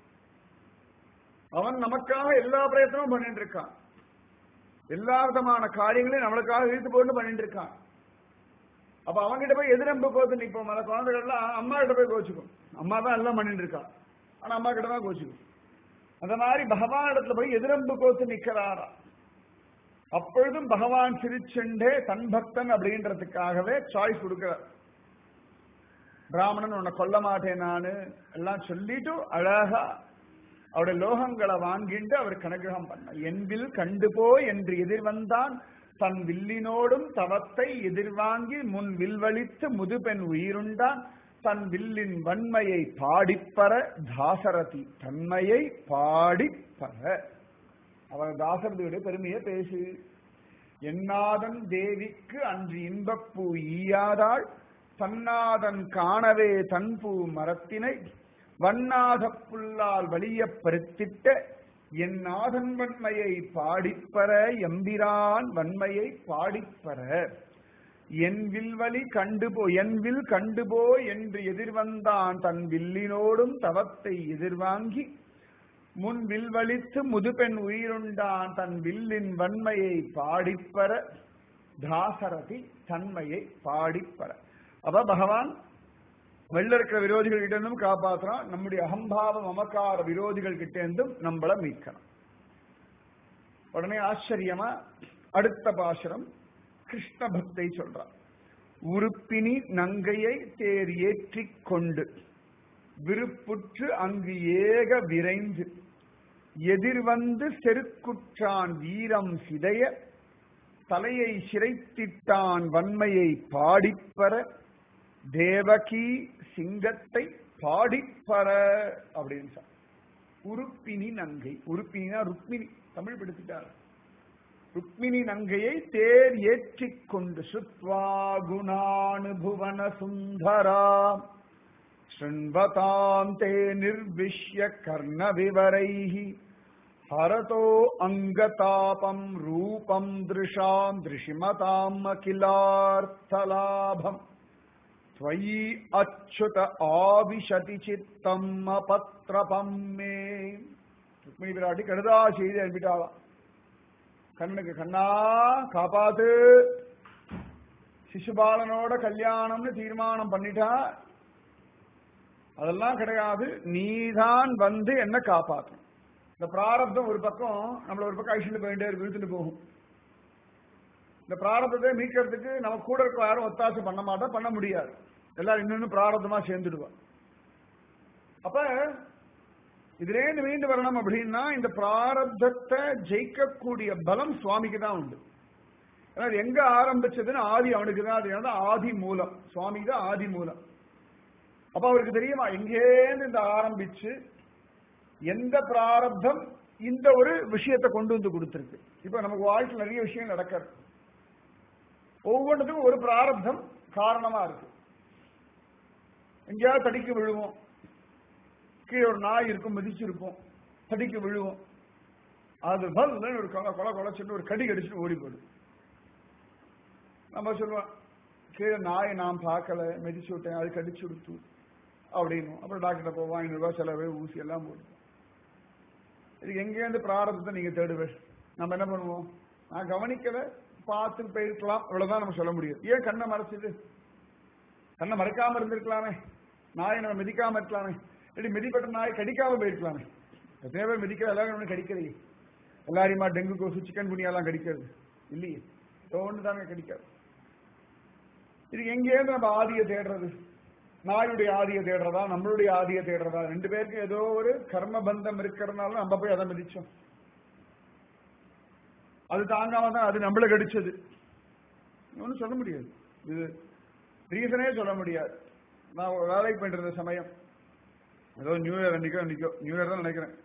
அவன் நமக்காக எல்லா பிரயத்தனமும் பண்ணிட்டு இருக்கான் எல்லா விதமான காரியங்களையும் நம்மளுக்காக இழுத்து போட்டு பண்ணிட்டு இருக்கான் அப்ப அவன்கிட்ட போய் எதிரம்பு கோத்து நிற்போம் அந்த குழந்தைகள்லாம் அம்மா கிட்ட போய் கோச்சுக்கும் அம்மா தான் எல்லாம் பண்ணிட்டு இருக்கா ஆனா அம்மா கிட்ட தான் கோச்சுக்கும் அந்த மாதிரி பகவான் இடத்துல போய் எதிரம்பு கோத்து நிக்கிறாரா அப்பொழுதும் பகவான் சிரிச்செண்டே தன் பக்தன் அப்படின்றதுக்காகவே சாய்ஸ் கொடுக்கிறார் பிராமணன் உன்னை கொல்ல மாட்டேன் நானு எல்லாம் சொல்லிட்டு அழகா அவருடைய லோகங்களை வாங்கிட்டு அவருக்கு அனுகிரகம் பண்ண என்பில் கண்டுபோ என்று எதிர்வந்தான் தன் வில்லினோடும் தவத்தை எதிர்வாங்கி முன் வில்வழித்து முதுபெண் உயிருண்டான் தன் வில்லின் வன்மையை பாடிப்பற தாசரதி தன்மையை பாடிப்பற அவர் தாசரதியுடைய பெருமையை பேசு என்னாதன் தேவிக்கு அன்று இன்பப்பூ ஈயாதாள் தன்னாதன் காணவே தன்பூ மரத்தினை வண்ணாத புல்லால் வலிய பருத்திட்ட என் நாதன் வன்மையை பாடிப்பற எம்பிரான் வன்மையை பாடிப்பற என் வில்வழி கண்டுபோ என் வில் கண்டுபோ என்று எதிர்வந்தான் தன் வில்லினோடும் தவத்தை எதிர்வாங்கி முன் வில்வழித்து முதுபெண் உயிருண்டான் தன் வில்லின் வன்மையை பாடிப்பற தாசரதி தன்மையை பாடிப்பற அப்ப பகவான் வெளில இருக்கிற விரோதிகள் கிட்ட இருந்தும் காப்பாற்றுறான் நம்முடைய அகம்பாவ மமக்கார விரோதிகள் கிட்ட இருந்தும் நம்மள மீட்கணும் உடனே ஆச்சரியமா அடுத்த பாசுரம் கிருஷ்ண பக்தை சொல்றான் உறுப்பினி நங்கையை தேர் ஏற்றிக் கொண்டு விருப்புற்று அங்கு ஏக விரைந்து எதிர்வந்து செருக்குற்றான் வீரம் சிதைய தலையை சிரைத்திட்டான் வன்மையை பாடிப்பற தேவகி சிங்கத்தை பாடிப்பற அப்படின்னு சொன்னார். உருப்பினி நங்கை உருப்பினா ருக்மிணி தமிழ் படுத்திட்டார் ருக்மிணி நங்கையை தேர் ஏற்றிக் கொண்டு சுத்வா குணானுபுவன சுந்தரா शृण्वताम् ते निर्विश्य कर्णविवरैः हरतो अङ्गतापम् रूपम् दृशाम् दृशिमताम् अखिलार्थलाभम् त्वयि अच्युत आविशति चित्तम् अपत्रपम् मे ருக்மிணி பிராட்டி கடுதா செய்தி அனுப்பிட்டாளாம் கண்ணுக்கு கண்ணா காப்பாத்து சிசுபாலனோட கல்யாணம்னு தீர்மானம் பண்ணிட்டா அதெல்லாம் கிடையாது நீதான் வந்து என்ன காப்பாற்றும் இந்த பிராரப்தம் ஒரு பக்கம் நம்மள ஒரு பக்கம் ஐஷில் போயிட்டே இருக்கு இழுத்துட்டு போகும் இந்த பிராரப்தத்தை மீட்கிறதுக்கு நம்ம கூட இருக்க யாரும் ஒத்தாசை பண்ண மாட்டா பண்ண முடியாது எல்லாரும் இன்னொன்னு பிராரப்தமா சேர்ந்துடுவா அப்ப இதுலேருந்து மீண்டு வரணும் அப்படின்னா இந்த பிராரப்தத்தை ஜெயிக்கக்கூடிய பலம் சுவாமிக்கு தான் உண்டு ஏன்னா அது எங்க ஆரம்பிச்சதுன்னு ஆதி அவனுக்கு தான் அது ஏன்னா ஆதி மூலம் சுவாமிக்கு தான் ஆதி மூலம் அப்ப அவருக்கு தெரியுமா எங்கேருந்து இந்த ஆரம்பிச்சு எந்த பிராரப்தம் இந்த ஒரு விஷயத்தை கொண்டு வந்து கொடுத்திருக்கு இப்ப நமக்கு வாழ்க்கையில் நிறைய விஷயம் நடக்கிறது ஒவ்வொன்றுக்கும் ஒரு பிராரப்தம் காரணமா இருக்கு எங்கேயாவது தடிக்கு விழுவோம் கீழே ஒரு நாய் இருக்கும் மிதிச்சிருப்போம் தடிக்கு விழுவோம் அது பல்ல ஒரு கொலை கொலை கொலைச்சிட்டு ஒரு கடி கடிச்சிட்டு ஓடி போயிடும் நம்ம சொல்லுவோம் கீழே நாயை நான் பார்க்கல மிதிச்சு விட்டேன் அது கடிச்சு விடுத்து அப்படின்னு அப்புறம் டாக்டர்கிட்ட போவோம் ஐநூறு ரூபாய் செலவு ஊசி எல்லாம் போடுவோம் இதுக்கு எங்கேருந்து பிராரபத்தை நீங்க தேடுவேன் நம்ம என்ன பண்ணுவோம் நான் கவனிக்கல பார்த்து போயிருக்கலாம் இவ்வளவுதான் நம்ம சொல்ல முடியும் ஏன் கண்ணை மறைச்சது கண்ணை மறைக்காம இருந்திருக்கலாமே நாயை நம்ம மிதிக்காம இருக்கலாமே இல்லாட்டி மிதிப்பட்ட நாய் கடிக்காம போயிருக்கலாமே எத்தனை பேர் மிதிக்கிற எல்லாரும் ஒன்றும் கடிக்கலையே எல்லாரையுமா டெங்கு கொசு சிக்கன் குனியாலாம் கடிக்கிறது இல்லையே ஒன்று தானே கடிக்காது இதுக்கு எங்கேருந்து நம்ம ஆதியை தேடுறது நாயுடைய ஆதியை தேடுறதா நம்மளுடைய ஆதியை தேடுறதா ரெண்டு பேருக்கு ஏதோ ஒரு கர்ம பந்தம் இருக்கிறதுனால நம்ம போய் அதை மிதிச்சோம் அது தாங்காம தான் அது நம்மள கடிச்சது ஒன்றும் சொல்ல முடியாது இது ரீசனே சொல்ல முடியாது நான் ஒரு வேலைக்கு போயிட்டு இருந்த சமயம் ஏதோ நியூ இயர் அன்னைக்கோ அன்னைக்கோ நியூ இயர் தான் நினைக்கிறேன்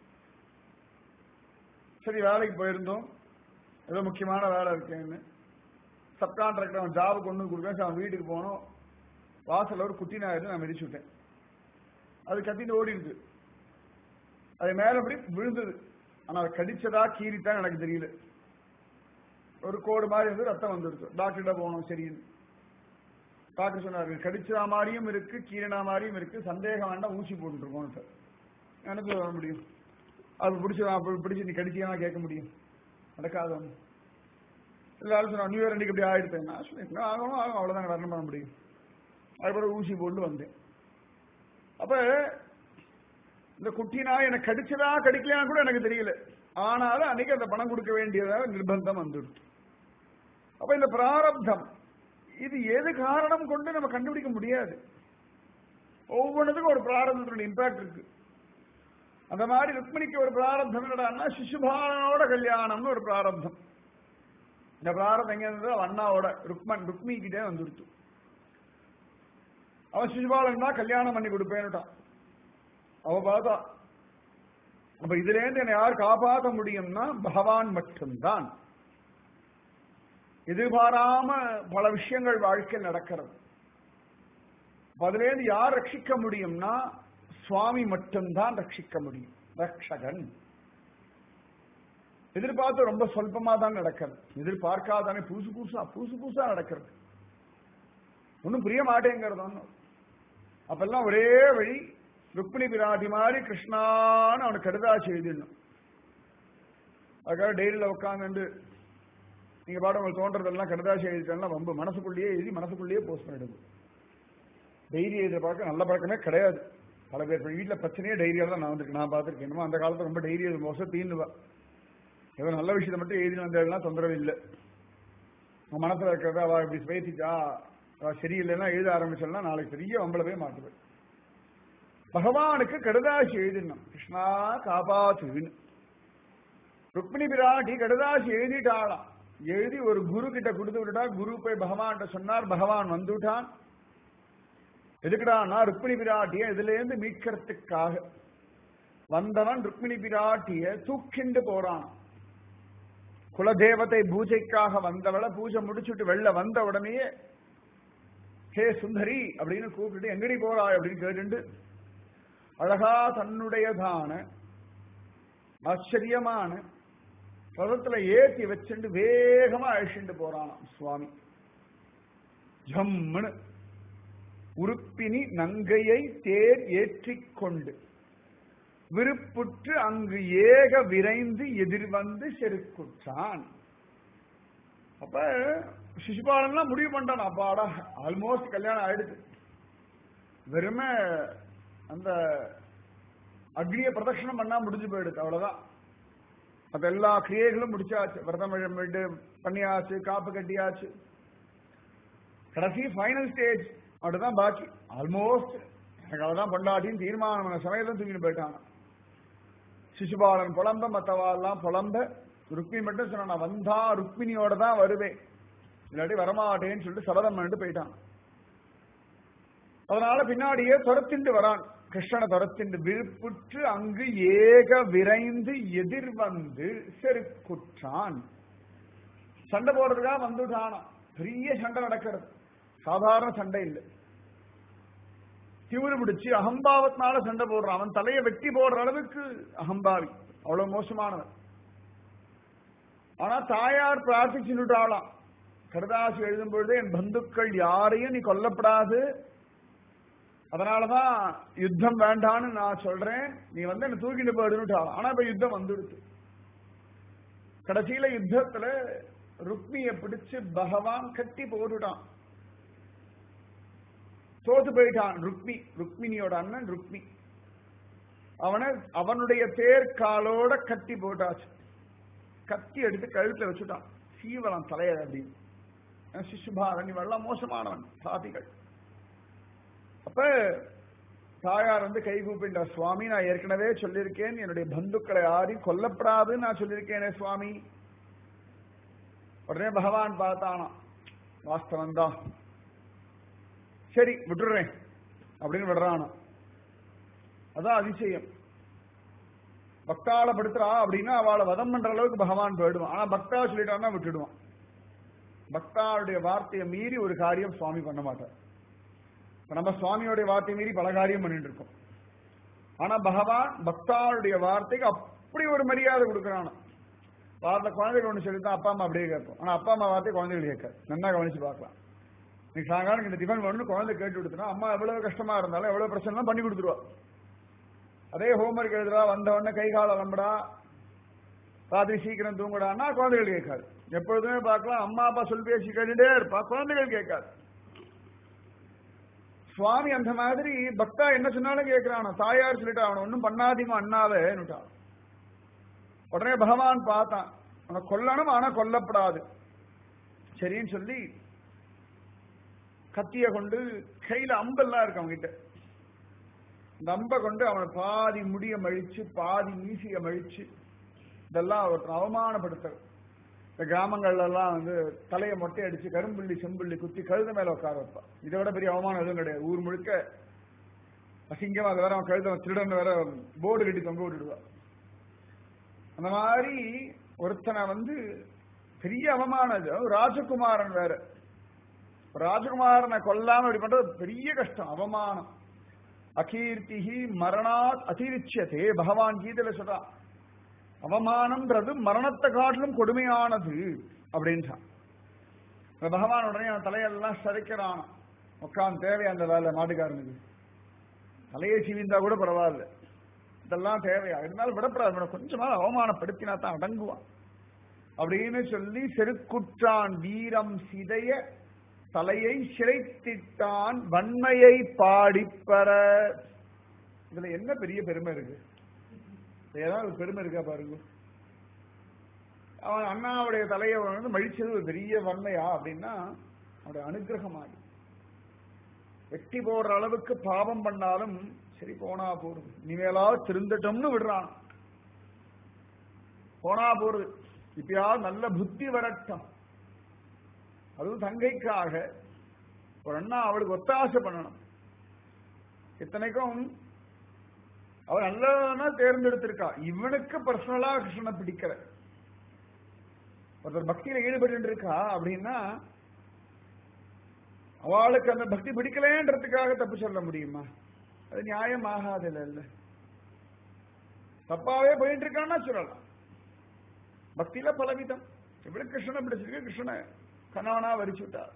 சரி வேலைக்கு போயிருந்தோம் ஏதோ முக்கியமான வேலை இருக்கேன்னு சப்கான்ட்ராக்டர் அவன் ஜாபுக்கு கொண்டு வந்து கொடுக்க அவன் வீட்டுக்கு போனோம் வாசல்ல ஒரு குட்டி நாயிருந்து நான் மிதிச்சு விட்டேன் அது கத்திட்டு ஓடி இருக்கு அது மேல அப்படி விழுந்தது ஆனா அது கடிச்சதா கீறித்தான் எனக்கு தெரியல ஒரு கோடு மாதிரி வந்து ரத்தம் வந்துருச்சு டாக்டர்கிட்ட போனோம் சரின்னு டாக்டர் சொன்னாரு கடிச்சா மாதிரியும் இருக்கு கீரினா மாதிரியும் இருக்கு சந்தேகம் வேண்டாம் ஊசி போட்டுருக்கோம் சார் எனக்கு வர முடியும் அது பிடிச்சி அப்படி பிடிச்சி நீ கடிச்சியா கேட்க முடியும் நடக்காது ஒண்ணு. எல்லாரும் சொன்னா நியூ இயர் அன்னைக்கு இப்படி ஆயிடுப்பேன் நான் சொன்னேன் என்ன ஆகணும் ஆகும் அவ்வளவுதான் வரணும் பண்ண முடியும் அதுக்கப்புறம் ஊசி போட்டு வந்தேன் அப்ப இந்த குட்டி நாய் எனக்கு கடிச்சதா கடிக்கலையான்னு கூட எனக்கு தெரியல ஆனாலும் அன்னைக்கு அந்த பணம் கொடுக்க வேண்டியதாக நிர்பந்தம் வந்துடுச்சு அப்ப இந்த பிராரப்தம் இது எது காரணம் கொண்டு நம்ம கண்டுபிடிக்க முடியாது ஒவ்வொன்றுக்கும் ஒரு பிராரப்தத்தினுடைய இம்பாக்ட் இருக்கு அந்த மாதிரி ருக்மிணிக்கு ஒரு பிராரப்தம் என்னடான்னா சிசுபாலனோட கல்யாணம்னு ஒரு பிராரப்தம் இந்த பிராரப்தம் எங்க இருந்தது அவன் அண்ணாவோட ருக்மன் ருக்மி கிட்டே வந்துடுச்சு அவன் சிசுபாலன் தான் கல்யாணம் பண்ணி கொடுப்பேன்னுட்டான் அவ பார்த்தா அப்ப இதுல இருந்து என்னை யார் காப்பாற்ற முடியும்னா பகவான் மட்டும்தான் எதிர்பாராம பல விஷயங்கள் வாழ்க்கையில் நடக்கிறது அப்ப அதுல இருந்து யார் ரட்சிக்க முடியும்னா சுவாமி மட்டும்தான் ரட்சிக்க முடியும் ரக்ஷகன் எதிர்பார்த்து ரொம்ப சொல்பமா தான் நடக்கிறது எதிர்பார்க்காதானே புதுசு புதுசா புதுசு புதுசா நடக்கிறது ஒன்னும் புரிய மாட்டேங்கிறது ஒன்றும் அப்பெல்லாம் ஒரே வழி ருக்மிணி பிராட்டி மாதிரி கிருஷ்ணான்னு அவனுக்கு கடுதாச்சு எழுதிடணும் அதுக்காக டெய்லியில் உட்காந்து நீங்க பாடம் உங்களுக்கு தோன்றதெல்லாம் கடுதாசி எழுதிட்டா ரொம்ப மனசுக்குள்ளேயே எழுதி மனசுக்குள்ளேயே போஸ்ட் பண்ணிடுது டைரி எழுதுற பழக்கம் நல்ல பழக்கமே கிடையாது பல பேர் வீட்டில் பிரச்சனையே டைரியால தான் நான் வந்திருக்கேன் நான் பார்த்துருக்கேன் என்னமோ அந்த காலத்துல ரொம்ப டைரி எழுதும் மோசம் தீண்டுவா ஏதோ நல்ல விஷயத்தை மட்டும் எழுதி வந்ததுலாம் தொந்தரவு இல்லை உன் மனசுல இருக்கிறத அவ இப்படி பேசிட்டா அவ சரியில்லைன்னா எழுத ஆரம்பிச்சோம்னா நாளைக்கு பெரிய வம்பள போய் மாட்டுவேன் பகவானுக்கு கடுதாசி எழுதிடணும் கிருஷ்ணா காப்பாத்துன்னு ருக்மிணி பிராட்டி கடுதாசி எழுதிட்டாளாம் எழுதி ஒரு குரு கிட்ட கொடுத்து விட்டுட்டா குரு போய் பகவான்கிட்ட சொன்னார் பகவான் வந்துட்டான் எதுக்குடான்னா ருக்மிணி பிராட்டிய இதுல இருந்து மீட்கிறதுக்காக வந்தவன் ருக்மிணி பிராட்டிய தூக்கிண்டு போறான் குலதேவதை பூஜைக்காக வந்தவளை பூஜை முடிச்சுட்டு வெளில வந்த உடனேயே ஹே சுந்தரி அப்படின்னு கூப்பிட்டு எங்கடி போறாய் அப்படின்னு கேட்டுண்டு அழகா தன்னுடையதான ஆச்சரியமான ரதத்துல ஏத்தி வச்சுட்டு வேகமா அழிச்சுட்டு போறானாம் சுவாமி ஜம்முன்னு உருப்பினி நங்கையை தேர் ஏற்றிக்கொண்டு விருப்புற்று அங்கு ஏக விரைந்து எதிர்வந்து செருக்குற்றான் அப்ப சிசுபாலன்லாம் முடிவு பண்ணிட்டான் அப்பாடா ஆல்மோஸ்ட் கல்யாணம் ஆயிடுச்சு வெறுமே அந்த அக்னிய பிரதட்சணம் பண்ணா முடிஞ்சு போயிடுது அவ்வளவுதான் மற்ற எல்லா கிரியைகளும் முடிச்சாச்சு விரதம் விட்டு பண்ணியாச்சு காப்பு கட்டியாச்சு கடைசி ஃபைனல் ஸ்டேஜ் அப்படிதான் பாக்கி ஆல்மோஸ்ட் எனக்கு அவதான் பொண்டாட்டின்னு தீர்மானம் பண்ண சமயத்துல தூக்கிட்டு போயிட்டாங்க சிசுபாலன் புலம்ப மத்தவாள்லாம் புலம்ப ருக்மிணி மட்டும் சொன்ன நான் வந்தா ருக்மிணியோட தான் வருவேன் இல்லாட்டி வரமாட்டேன்னு சொல்லிட்டு சபதம் பண்ணிட்டு போயிட்டான் அதனால பின்னாடியே துரத்திண்டு வரான் கிருஷ்ணனை துரத்திண்டு விருப்புற்று அங்கு ஏக விரைந்து எதிர்வந்து செருக்குற்றான் சண்டை போடுறதுக்காக வந்துட்டானாம் பெரிய சண்டை நடக்கிறது சாதாரண சண்டை இல்லை திமிரு பிடிச்சு அகம்பாவத்தினால சண்டை போடுறான் அவன் தலையை வெட்டி போடுற அளவுக்கு அகம்பாவி அவ்வளவு மோசமானவன் ஆனா தாயார் பிரார்த்திச்சுட்டாளாம் கடதாசி எழுதும் பொழுது என் பந்துக்கள் யாரையும் நீ கொல்லப்படாது அதனாலதான் யுத்தம் வேண்டான்னு நான் சொல்றேன் நீ வந்து என்ன தூக்கிட்டு போயிடுன்னு ஆனா இப்ப யுத்தம் வந்துடுச்சு கடைசியில யுத்தத்துல ருக்மிய பிடிச்சு பகவான் கட்டி போட்டுட்டான் தோத்து போயிட்டான் ருக்மி ருக்மிணியோட அண்ணன் ருக்மி அவனை அவனுடைய தேர்காலோட கட்டி போட்டாச்சு கத்தி எடுத்து கழுத்துல வச்சுட்டான் சீவலம் தலைய அப்படின்னு சிசுபாரன் இவெல்லாம் மோசமானவன் சாதிகள் அப்ப தாயார் வந்து கை கூப்பின்ற சுவாமி நான் ஏற்கனவே சொல்லியிருக்கேன் என்னுடைய பந்துக்களை யாரையும் கொல்லப்படாதுன்னு நான் சொல்லியிருக்கேனே சுவாமி உடனே பகவான் பார்த்தானா வாஸ்தவம் தான் சரி விட்டுறேன் அப்படின்னு விடுறானா அதான் அதிசயம் பக்தாளை படுத்துறா அப்படின்னா அவளை வதம் பண்ற அளவுக்கு பகவான் போயிடுவான் ஆனா பக்தா சொல்லிட்டான்னா விட்டுடுவான் பக்தாவுடைய வார்த்தையை மீறி ஒரு காரியம் சுவாமி பண்ண மாட்டார் இப்ப நம்ம சுவாமியோடைய வார்த்தையை மீறி பல காரியம் பண்ணிட்டு இருக்கோம் ஆனா பகவான் பக்தாவுடைய வார்த்தைக்கு அப்படி ஒரு மரியாதை கொடுக்கறானா வார்த்தை குழந்தைகள் ஒன்று சொல்லித்தான் அப்பா அம்மா அப்படியே கேட்போம் ஆனா அப்பா அம்மா வார்த்தை குழந்தைகள் கேட்காது நல்லா கவனிச்சு பார்க்கலாம் நீ சாயங்காலம் இந்த டிஃபன் வேணும்னு குழந்தை கேட்டு கொடுத்தனா அம்மா எவ்வளவு கஷ்டமா இருந்தாலும் எவ்வளவு பிரச்சனை பண்ணி கொடுத்துருவா அதே ஹோம்ஒர்க் எழுதுறா வந்த உடனே கை கால நம்படா ராத்திரி சீக்கிரம் தூங்குடான்னா குழந்தைகள் கேட்காது எப்பொழுதுமே பார்க்கலாம் அம்மா அப்பா சொல் பேசி கேட்டுட்டே இருப்பா குழந்தைகள் கேட்காது சுவாமி அந்த மாதிரி பக்தா என்ன சொன்னாலும் கேட்கிறான் தாயார் சொல்லிட்டு அவனை ஒன்னும் பண்ணாதீங்க அண்ணாவேன்னுட்டான் உடனே பகவான் பார்த்தான் அவனை கொல்லணும் ஆனா கொல்லப்படாது சரின்னு சொல்லி கத்திய கொண்டு கையில அம்பெல்லாம் இருக்கு அவங்க கிட்ட இந்த அம்பை கொண்டு அவனை பாதி முடிய மழிச்சு பாதி மீசிய மழிச்சு இதெல்லாம் அவர் அவமானப்படுத்த இந்த கிராமங்கள்ல எல்லாம் வந்து தலையை மொட்டை அடிச்சு கரும்புள்ளி செம்புள்ளி குத்தி கழுத மேல உட்கார வைப்பா இதை விட பெரிய அவமானம் எதுவும் கிடையாது ஊர் முழுக்க அசிங்கமா அது வேற அவன் கழுத திருடன் வேற போர்டு கட்டி தொங்க விட்டுடுவா அந்த மாதிரி ஒருத்தனை வந்து பெரிய அவமானம் அது அதுவும் ராஜகுமாரன் வேற ராஜகுமாரனை கொல்லாம இப்படி பண்றது பெரிய கஷ்டம் அவமானம் அகீர்த்திஹி மரணாத் அதிரிச்சியதே பகவான் கீதையில சொல்றான் அவமானம்ன்றது மரணத்தை காட்டிலும் கொடுமையானது அப்படின்றான் இந்த பகவான் உடனே அவன் தலையெல்லாம் சரிக்கிறான் உட்காந்து தேவையா அந்த வேலை மாட்டுக்காரனுக்கு தலையை சீவிந்தா கூட பரவாயில்ல இதெல்லாம் தேவையா இருந்தாலும் விடப்படாது இவனை கொஞ்சமா அவமானப்படுத்தினா தான் அடங்குவான் அப்படின்னு சொல்லி செருக்குற்றான் வீரம் சிதைய தலையை சிறைத்திட்டான் வன்மையை பாடிப்பற இதுல என்ன பெரிய பெருமை இருக்கு ஏதாவது பெருமை இருக்கா பாருங்க அவன் அண்ணாவுடைய தலையை வந்து மழிச்சது ஒரு பெரிய வன்மையா அப்படின்னா அவனுடைய அனுகிரகமாகி வெட்டி போடுற அளவுக்கு பாவம் பண்ணாலும் சரி போனா போறது இனிமேலாவது திருந்தட்டோம்னு விடுறான் போனா போறது இப்பயாவது நல்ல புத்தி வரட்டும் அதுவும் தங்கைக்காக ஒரு அண்ணா அவளுக்கு ஒத்தாசை பண்ணணும் இத்தனைக்கும் அவள் நல்லதா தேர்ந்தெடுத்திருக்கா இவனுக்கு பர்சனலா கிருஷ்ணனை பிடிக்கல ஒருத்தர் பக்தியில ஈடுபட்டு இருக்கா அப்படின்னா அவளுக்கு அந்த பக்தி பிடிக்கலன்றதுக்காக தப்பு சொல்ல முடியுமா அது நியாயம் ஆகாது இல்ல தப்பாவே போயிட்டு இருக்கான்னா சொல்லலாம் பக்தியில பலவிதம் எப்படி கிருஷ்ணனை பிடிச்சிருக்கு கிருஷ்ணனை கணவனா வரிச்சு விட்டார்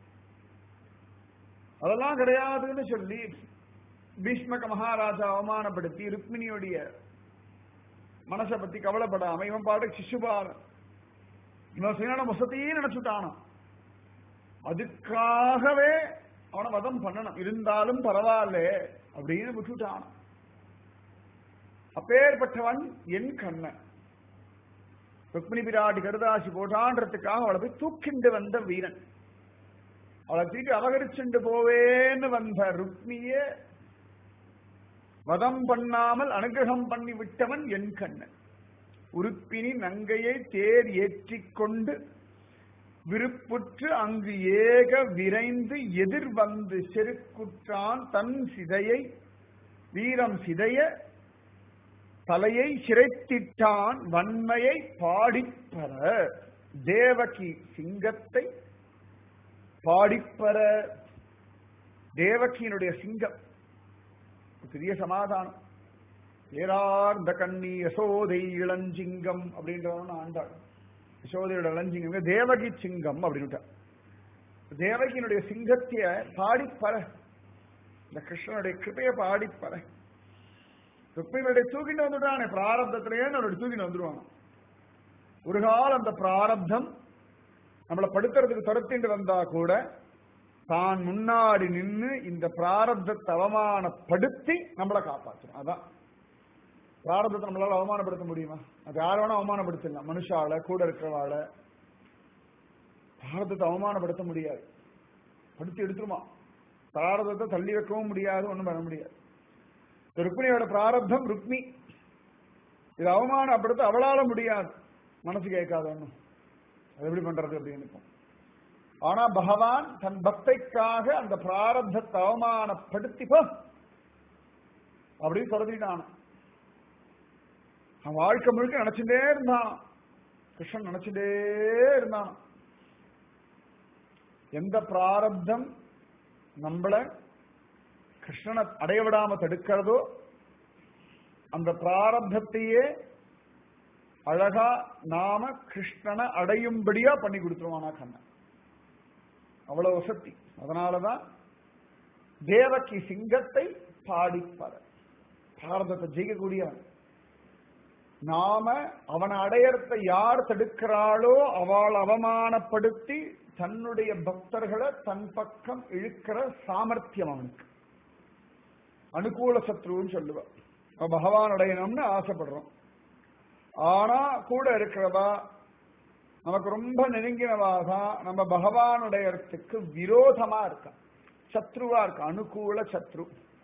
அதெல்லாம் கிடையாதுன்னு சொல்லி பீஷ்மக மகாராஜா அவமானப்படுத்தி ருக்மிணியுடைய மனசை பத்தி கவலைப்படாம இவன் பாட்டு சிசுபால இவன் சுயான வசத்தையே நினைச்சுட்டானோ அதுக்காகவே அவனை வதம் பண்ணணும் இருந்தாலும் பரவாயில்ல அப்படின்னு விட்டுட்டான் அப்பேற்பட்டவன் என் கண்ணன் ருக்மிணி பிராட்டி கருதாசி போட்டான்றதுக்காக அவளை போய் தூக்கிண்டு வந்த வீரன் அவளை தூக்கி அபகரிச்சுண்டு போவேன்னு வந்த ருக்மிய வதம் பண்ணாமல் அனுகிரகம் பண்ணி விட்டவன் என் கண்ணன் உருப்பினி நங்கையை தேர் ஏற்றிக்கொண்டு விருப்புற்று அங்கு ஏக விரைந்து எதிர் வந்து செருக்குற்றான் தன் சிதையை வீரம் சிதைய தலையை சிரைத்திட்டான் வன்மையை பாடிப்பற தேவகி சிங்கத்தை பாடிப்பற தேவகியினுடைய சிங்கம் பெரிய சமாதானம் ஏறார்ந்த கண்ணி யசோதை இளஞ்சிங்கம் அப்படின்றவன் ஆண்டாள் யசோதையோட இளஞ்சிங்கம் தேவகி சிங்கம் அப்படின்னு தேவகியினுடைய சிங்கத்திய பாடிப்பற இந்த கிருஷ்ணனுடைய கிருப்பைய பாடிப்பற ருக்மிகளுடைய தூக்கிட்டு வந்துட்டானே பிராரப்தத்திலேயே அவருடைய தூக்கிட்டு வந்துடுவாங்க ஒரு காலம் அந்த பிராரப்தம் நம்மளை படுத்துறதுக்கு துரத்திட்டு வந்தா கூட தான் முன்னாடி நின்று இந்த பிராரப்தத்தை அவமானப்படுத்தி நம்மளை காப்பாற்றணும் அதான் பிராரப்தத்தை நம்மளால அவமானப்படுத்த முடியுமா அது யார வேணா அவமானப்படுத்தலாம் மனுஷால கூட இருக்கிறவாள பிராரப்தத்தை அவமானப்படுத்த முடியாது படுத்தி எடுத்துருமா பிராரப்தத்தை தள்ளி வைக்கவும் முடியாது ஒண்ணும் பண்ண முடியாது ருக்மிணியோட பிராரப்தம் ருக்மி இது அவமானப்படுத்த அவளால முடியாது மனசு கேட்காது ஒண்ணும் அது எப்படி பண்றது அப்படின்னு இருக்கும் ஆனா பகவான் தன் பக்தைக்காக அந்த பிராரப்தத்தை அவமானப்படுத்தி போ அப்படின்னு தொடர்ந்துட்டான் அவன் வாழ்க்கை முழுக்க நினைச்சுட்டே இருந்தான் கிருஷ்ணன் நினைச்சுட்டே இருந்தான் எந்த பிராரப்தம் நம்மள கிருஷ்ணனை அடைய விடாம தடுக்கிறதோ அந்த பிராரப்தத்தையே அழகா நாம கிருஷ்ணனை அடையும்படியா பண்ணி கொடுத்துருவானா கண்ணன் அவ்வளவு வசதி அதனாலதான் தேவகி சிங்கத்தை பாடிப்பற பாரதத்தை ஜெயிக்கக்கூடியவன் நாம அவனை அடையறத யார் தடுக்கிறாளோ அவள் அவமானப்படுத்தி தன்னுடைய பக்தர்களை தன் பக்கம் இழுக்கிற சாமர்த்தியம் அவனுக்கு அனுகூல சத்ருன்னு சொல்லுவான் பகவான் அடையணும்னு ஆசைப்படுறோம் ஆனா கூட இருக்கிறவா நமக்கு ரொம்ப நெருங்கினவா தான் நம்ம பகவானுடையத்துக்கு விரோதமா இருக்கா சத்ருவா இருக்கா அனுகூல சத்ரு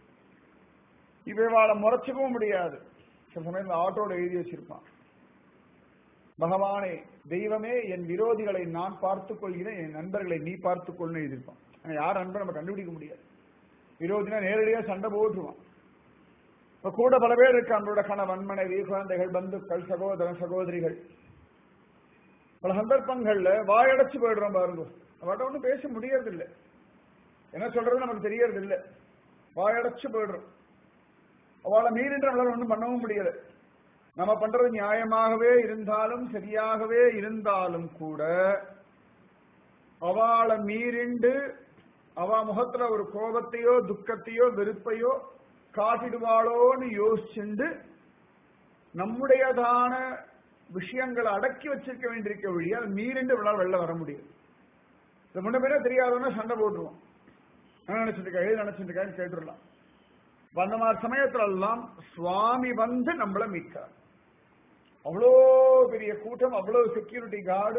இவாளை முறைச்சிக்கவும் முடியாது சில சமயம் ஆட்டோட எழுதி வச்சிருப்பான் பகவானே தெய்வமே என் விரோதிகளை நான் பார்த்துக் கொள்கிறேன் என் நண்பர்களை நீ பார்த்துக் கொள்னு எழுதியிருப்பான் யார் நண்பர் நம்ம கண்டுபிடிக்க முடியாது விரோதினா நேரடியா சண்டை போட்டுருவான் இப்ப கூட பல பேர் இருக்கு நம்மளோட கணவன் மனைவி குழந்தைகள் பந்துக்கள் சகோதரன் சகோதரிகள் பல சந்தர்ப்பங்கள்ல வாயடைச்சு போயிடுறோம் பாருங்க அவட்ட ஒன்றும் பேச முடியறது இல்லை என்ன சொல்றது நமக்கு தெரியறது இல்லை வாயடைச்சு போயிடுறோம் அவளை மீறின்ற நம்மளால ஒன்றும் பண்ணவும் முடியல நம்ம பண்றது நியாயமாகவே இருந்தாலும் சரியாகவே இருந்தாலும் கூட அவளை மீறிண்டு அவ முகத்துல ஒரு கோபத்தையோ துக்கத்தையோ வெறுப்பையோ காட்டிடுவாளோன்னு யோசிச்சுண்டு நம்முடையதான விஷயங்களை அடக்கி வச்சிருக்க வேண்டியிருக்க வழியா அது மீறிண்டு விழா வெளில வர முடியும் இது முன்ன பின்ன தெரியாதவனா சண்டை போட்டுருவோம் என்ன நினைச்சிட்டு இருக்கா எது நினைச்சிட்டு இருக்கான்னு கேட்டுடலாம் அந்த மாதிரி சமயத்துல எல்லாம் சுவாமி வந்து நம்மள மீட்கார் அவ்வளோ பெரிய கூட்டம் அவ்வளவு செக்யூரிட்டி கார்டு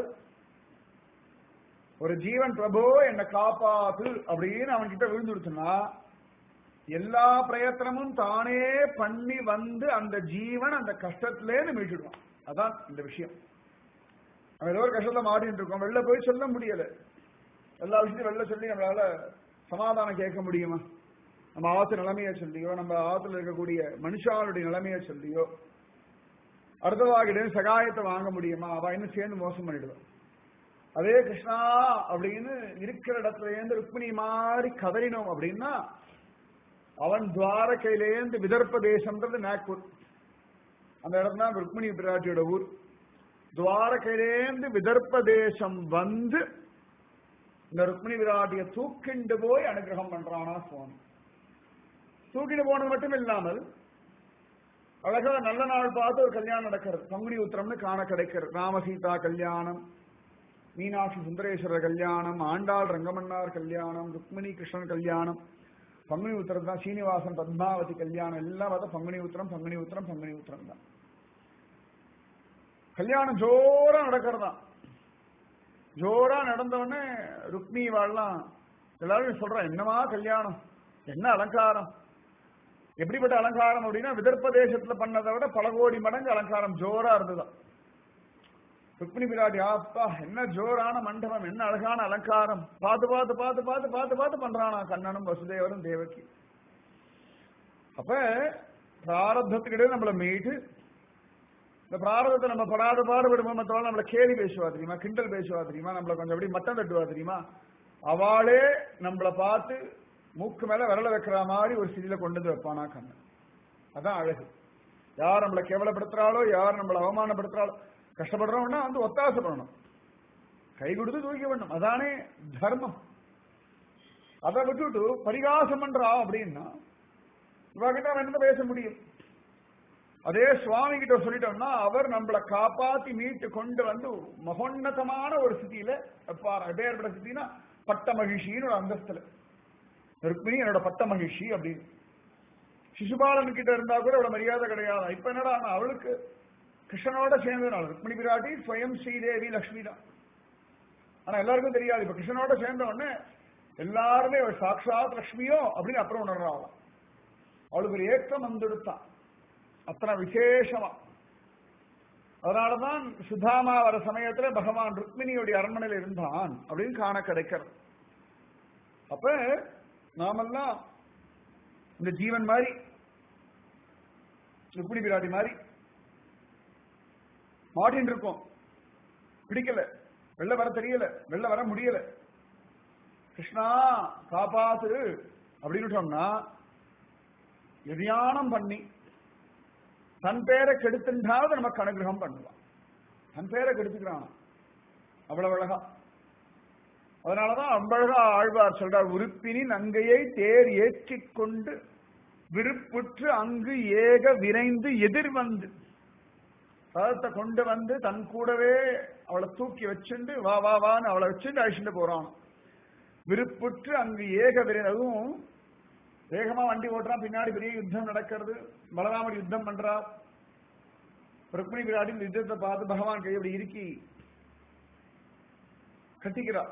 ஒரு ஜீவன் பிரபு என்னை காப்பாத்து அப்படின்னு அவன் கிட்ட விழுந்துடுச்சுன்னா எல்லா பிரயத்தனமும் தானே பண்ணி வந்து அந்த ஜீவன் அந்த கஷ்டத்திலேருந்து மீட்டுடுவான் அதான் இந்த விஷயம் நம்ம ஏதோ ஒரு கஷ்டத்துல மாட்டிட்டு இருக்கோம் வெளில போய் சொல்ல முடியல எல்லா விஷயத்தையும் வெளில சொல்லி நம்மளால சமாதானம் கேட்க முடியுமா நம்ம ஆத்து நிலைமையை சொல்லியோ நம்ம ஆத்துல இருக்கக்கூடிய மனுஷாளுடைய நிலைமையை சொல்லியோ அடுத்தவாகிட்ட சகாயத்தை வாங்க முடியுமா அவ இன்னும் சேர்ந்து மோசம் பண்ணிடுவான் அதே கிருஷ்ணா அப்படின்னு இருக்கிற இடத்துல இருந்து ருக்மிணி மாதிரி கதறினோம் அப்படின்னா அவன் துவாரகையிலேருந்து விதர்ப்ப தேசம்ன்றது நாக்பூர் அந்த இடம் தான் ருக்மிணி பிராட்டியோட ஊர் துவாரகையிலேருந்து விதர்ப்ப தேசம் வந்து இந்த ருக்மிணி விராட்டிய தூக்கிண்டு போய் அனுகிரகம் பண்றானா சுவாமி தூக்கிட்டு போனது மட்டும் இல்லாமல் அழகா நல்ல நாள் பார்த்து ஒரு கல்யாணம் நடக்கிறது பங்குனி உத்திரம்னு காண கிடைக்கிறது ராமசீதா கல்யாணம் மீனாட்சி சுந்தரேஸ்வரர் கல்யாணம் ஆண்டாள் ரங்கமன்னார் கல்யாணம் ருக்மிணி கிருஷ்ணன் கல்யாணம் பங்குனி உத்திரம் தான் சீனிவாசன் பத்மாவதி கல்யாணம் எல்லாம் பார்த்தா பங்குனி உத்திரம் பங்குனி உத்திரம் பங்குனி உத்திரம் தான் கல்யாணம் ஜோரா நடக்கிறதா ஜோரா நடந்த உடனே ருக்மி வாழலாம் எல்லாரும் சொல்றா என்னமா கல்யாணம் என்ன அலங்காரம் எப்படிப்பட்ட அலங்காரம் அப்படின்னா விதர்ப்ப தேசத்துல பண்ணதை விட பல கோடி மடங்கு அலங்காரம் ஜோரா இருந்ததுதான் ருக்மிணி பிராட்டி ஆப்பா என்ன ஜோரான மண்டபம் என்ன அழகான அலங்காரம் பார்த்து பார்த்து பார்த்து பார்த்து பார்த்து பார்த்து பண்றானா கண்ணனும் வசுதேவரும் தேவகி அப்ப பிராரத்தத்துக்கிட்டே நம்மளை மீட்டு இந்த பிராரதத்தை நம்ம படாத பாடுபடுவோம் மற்றவங்க நம்மளை கேலி பேசுவா தெரியுமா கிண்டல் பேசுவா தெரியுமா நம்மளை கொஞ்சம் அப்படி மட்டம் தட்டுவா தெரியுமா அவளே நம்மளை பார்த்து மூக்கு மேல விரல வைக்கிற மாதிரி ஒரு ஸ்திதியில கொண்டு வந்து வைப்பானா கண்ணன் அதான் அழகு யார் நம்மளை கேவலப்படுத்துறாளோ யார் நம்மளை அவமானப்படுத்துறாளோ கஷ்டப்படுறோம்னா வந்து ஒத்தாசை பண்ணணும் கை கொடுத்து தூக்கி பண்ணணும் அதானே தர்மம் அதை விட்டுட்டு பரிகாசம் பண்றா அப்படின்னா இவகிட்ட அவன் என்ன பேச முடியும் அதே சுவாமி கிட்ட சொல்லிட்டோம்னா அவர் நம்மளை காப்பாத்தி மீட்டு கொண்டு வந்து மகோன்னதமான ஒரு ஸ்திதியில வைப்பார் எப்பேற்பட்ட ஸ்திதினா பட்ட மகிழ்ச்சின்னு ஒரு அந்தஸ்துல ருக்மிணி என்னோட பட்ட மகிழ்ச்சி அப்படின்னு சிசுபாலன் கிட்ட இருந்தா கூட அவ்வளவு மரியாதை கிடையாது இப்ப என்னடா ஆனா அவளுக்கு கிருஷ்ணனோட சேர்ந்ததுனால ருக்மிணி பிராட்டி ஸ்வயம் ஸ்ரீதேவி லக்ஷ்மி தான் ஆனா எல்லாருக்கும் தெரியாது இப்ப கிருஷ்ணனோட சேர்ந்த உடனே எல்லாருமே அவள் சாட்சாத் லக்ஷ்மியோ அப்படின்னு அப்புறம் உணர்றாள் அவளுக்கு ஒரு ஏற்றம் வந்துடுத்தான் அத்தனை விசேஷமா அதனாலதான் சுதாமா வர சமயத்துல பகவான் ருக்மிணியுடைய அரண்மனையில் இருந்தான் அப்படின்னு காண கிடைக்கிறது அப்ப நாமெல்லாம் இந்த ஜீவன் மாதிரி ருக்மிணி பிராட்டி மாதிரி மாட்டின் இருக்கோம் பிடிக்கல வெளில வர தெரியல வெளில வர முடியல கிருஷ்ணா காப்பாத்து அப்படின்னு சொன்னா எதியானம் பண்ணி தன் பேரை கெடுத்துட்டாவது நமக்கு அனுகிரகம் பண்ணுவான் தன் பேரை கெடுத்துக்கிறான் அவ்வளவு அழகா அதனாலதான் அவ்வழகா ஆழ்வார் சொல்றார் உறுப்பினின் அங்கையை தேர் ஏற்றிக் கொண்டு விருப்புற்று அங்கு ஏக விரைந்து எதிர் வந்து ரதத்தை கொண்டு வந்து தன் கூடவே அவளை தூக்கி வச்சுண்டு வா வா வான்னு அவளை வச்சுட்டு அழிச்சுட்டு போறான் விருப்புற்று அங்கு ஏக விரை அதுவும் வேகமா வண்டி ஓட்டுறான் பின்னாடி பெரிய யுத்தம் நடக்கிறது பலராமர் யுத்தம் பண்றா ருக்மிணி பிராட்டி இந்த யுத்தத்தை பார்த்து பகவான் கை அப்படி இறுக்கி கட்டிக்கிறா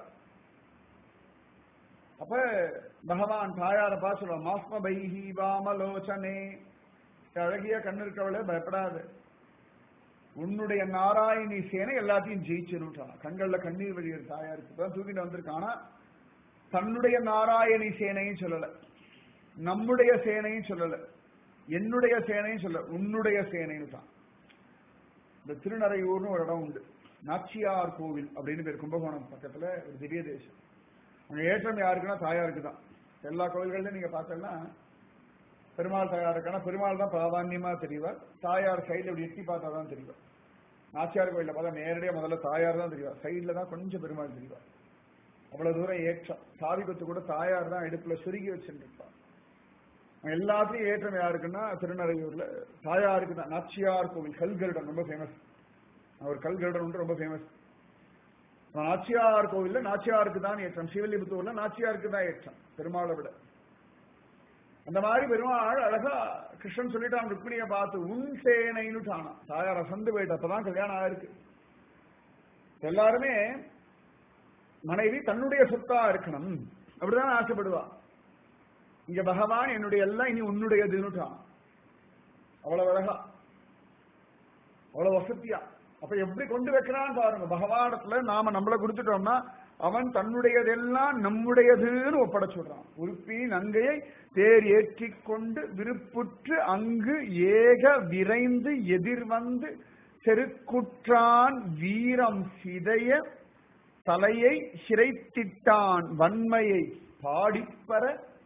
அப்ப பகவான் தாயார பார்த்து சொல்லுவான் மாஸ்ம பைஹி வாமலோச்சனே அழகிய கண்ணு இருக்கவளே பயப்படாது உன்னுடைய நாராயணி சேனை எல்லாத்தையும் ஜெயிச்சிருட்டான் கண்கள்ல கண்ணீர் வழியர் தாயாருக்கு இப்பதான் தூக்கிட்டு வந்திருக்கானா தன்னுடைய நாராயணி சேனையும் சொல்லல நம்முடைய சேனையும் சொல்லல என்னுடைய சேனையும் சொல்ல உன்னுடைய சேனைன்னு தான் இந்த திருநறையூர்னு ஒரு இடம் உண்டு நாச்சியார் கோவில் அப்படின்னு பேர் கும்பகோணம் பக்கத்துல ஒரு திவ்ய தேசம் அங்க ஏற்றம் யாருக்குன்னா தாயாருக்கு தான் எல்லா கோவில்கள்லயும் நீங்க பார்த்தோம்னா பெருமாள் தாயாருக்கான பெருமாள் தான் பிராதான்யமா தெரிவார் தாயார் சைடுல இப்படி எட்டி பார்த்தா தான் தெரிவார் நாச்சியார் கோயில்ல பார்த்தா நேரடியா முதல்ல தாயார் தான் தெரிவார் சைடுல தான் கொஞ்சம் பெருமாள் தெரிவார் அவ்வளவு தூரம் ஏற்றம் சாவி கொத்து கூட தாயார் தான் இடுப்புல சுருகி வச்சுருப்பார் எல்லாத்துலயும் ஏற்றம் யாருக்குன்னா திருநறையூர்ல தாயாருக்கு தான் நாச்சியார் கோவில் கல்கருடன் ரொம்ப ஃபேமஸ் அவர் கல்கருடன் வந்து ரொம்ப ஃபேமஸ் நாச்சியார் கோவில்ல நாச்சியாருக்கு தான் ஏற்றம் சிவலிபுத்தூர்ல நாச்சியாருக்கு தான் ஏற்றம் பெருமாளை விட அந்த மாதிரி பெருமாள் அழகா கிருஷ்ணன் சொல்லிட்டான் ருக்மிணியை பார்த்து உன் சேனைன்னு தானா தாயார் அசந்து போயிட்டு அப்பதான் கல்யாணம் ஆயிருக்கு எல்லாருமே மனைவி தன்னுடைய சொத்தா இருக்கணும் அப்படிதான் ஆசைப்படுவா இங்க பகவான் என்னுடைய எல்லாம் இனி உன்னுடையதுன்னுட்டான் அவ்வளவு அழகா அவ்வளவு வசதியா அப்ப எப்படி கொண்டு வைக்கிறான்னு பாருங்க பகவானத்துல நாம நம்மள கொடுத்துட்டோம்னா அவன் தன்னுடையதெல்லாம் நம்முடையதுன்னு ஒப்பட சொல்றான் உறுப்பி நங்கையை தேர் ஏற்றிக் கொண்டு விருப்புற்று அங்கு ஏக விரைந்து எதிர்வந்து செருக்குற்றான் வீரம் சிதைய தலையை சிரைத்திட்டான் வன்மையை பாடிப்பற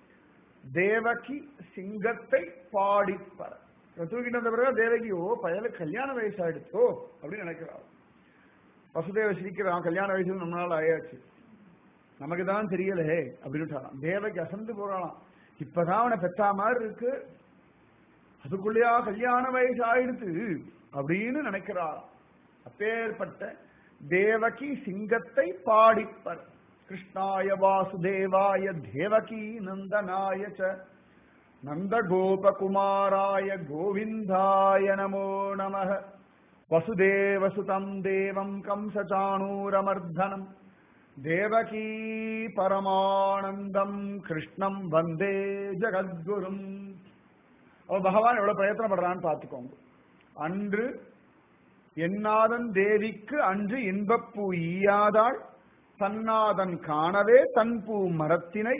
தேவகி சிங்கத்தை பாடிப்பற தூக்கிட்டு வந்த பிறகு தேவகி ஓ பயல கல்யாண வயசாயிடுச்சோ அப்படின்னு நினைக்கிறாள் வசுதேவ சிரிக்கிறான் கல்யாண வயசு நம்ம நாள் ஆயாச்சு நமக்கு தான் தெரியலே அப்படின்னு தேவகி அசந்து போறாளாம் இப்பதான் அவனை பெற்றா மாதிரி இருக்கு அதுக்குள்ளேயா கல்யாண வயசு ஆயிடுத்து அப்படின்னு நினைக்கிறாள் அப்பேற்பட்ட தேவகி சிங்கத்தை பாடிப்பர் கிருஷ்ணாய வாசுதேவாய தேவகி நந்தனாய ச நந்த கோபகுமாராய கோவிந்தாய நமோ நமः வசுதேவசுதம் தேவம் கம்சச்சாணூரமர்தனம் தேவகீ பரமானந்தம் கிருஷ்ணம் வந்தே ஜகத்குரும் அவ பகவான் எவ்வளவு பிரயத்தனப்படுறான்னு பார்த்துக்கோங்க அன்று என்னாதன் தேவிக்கு அன்று இன்பப்பூ ஈயாதாள் தன்னாதன் காணவே தன் பூ மரத்தினை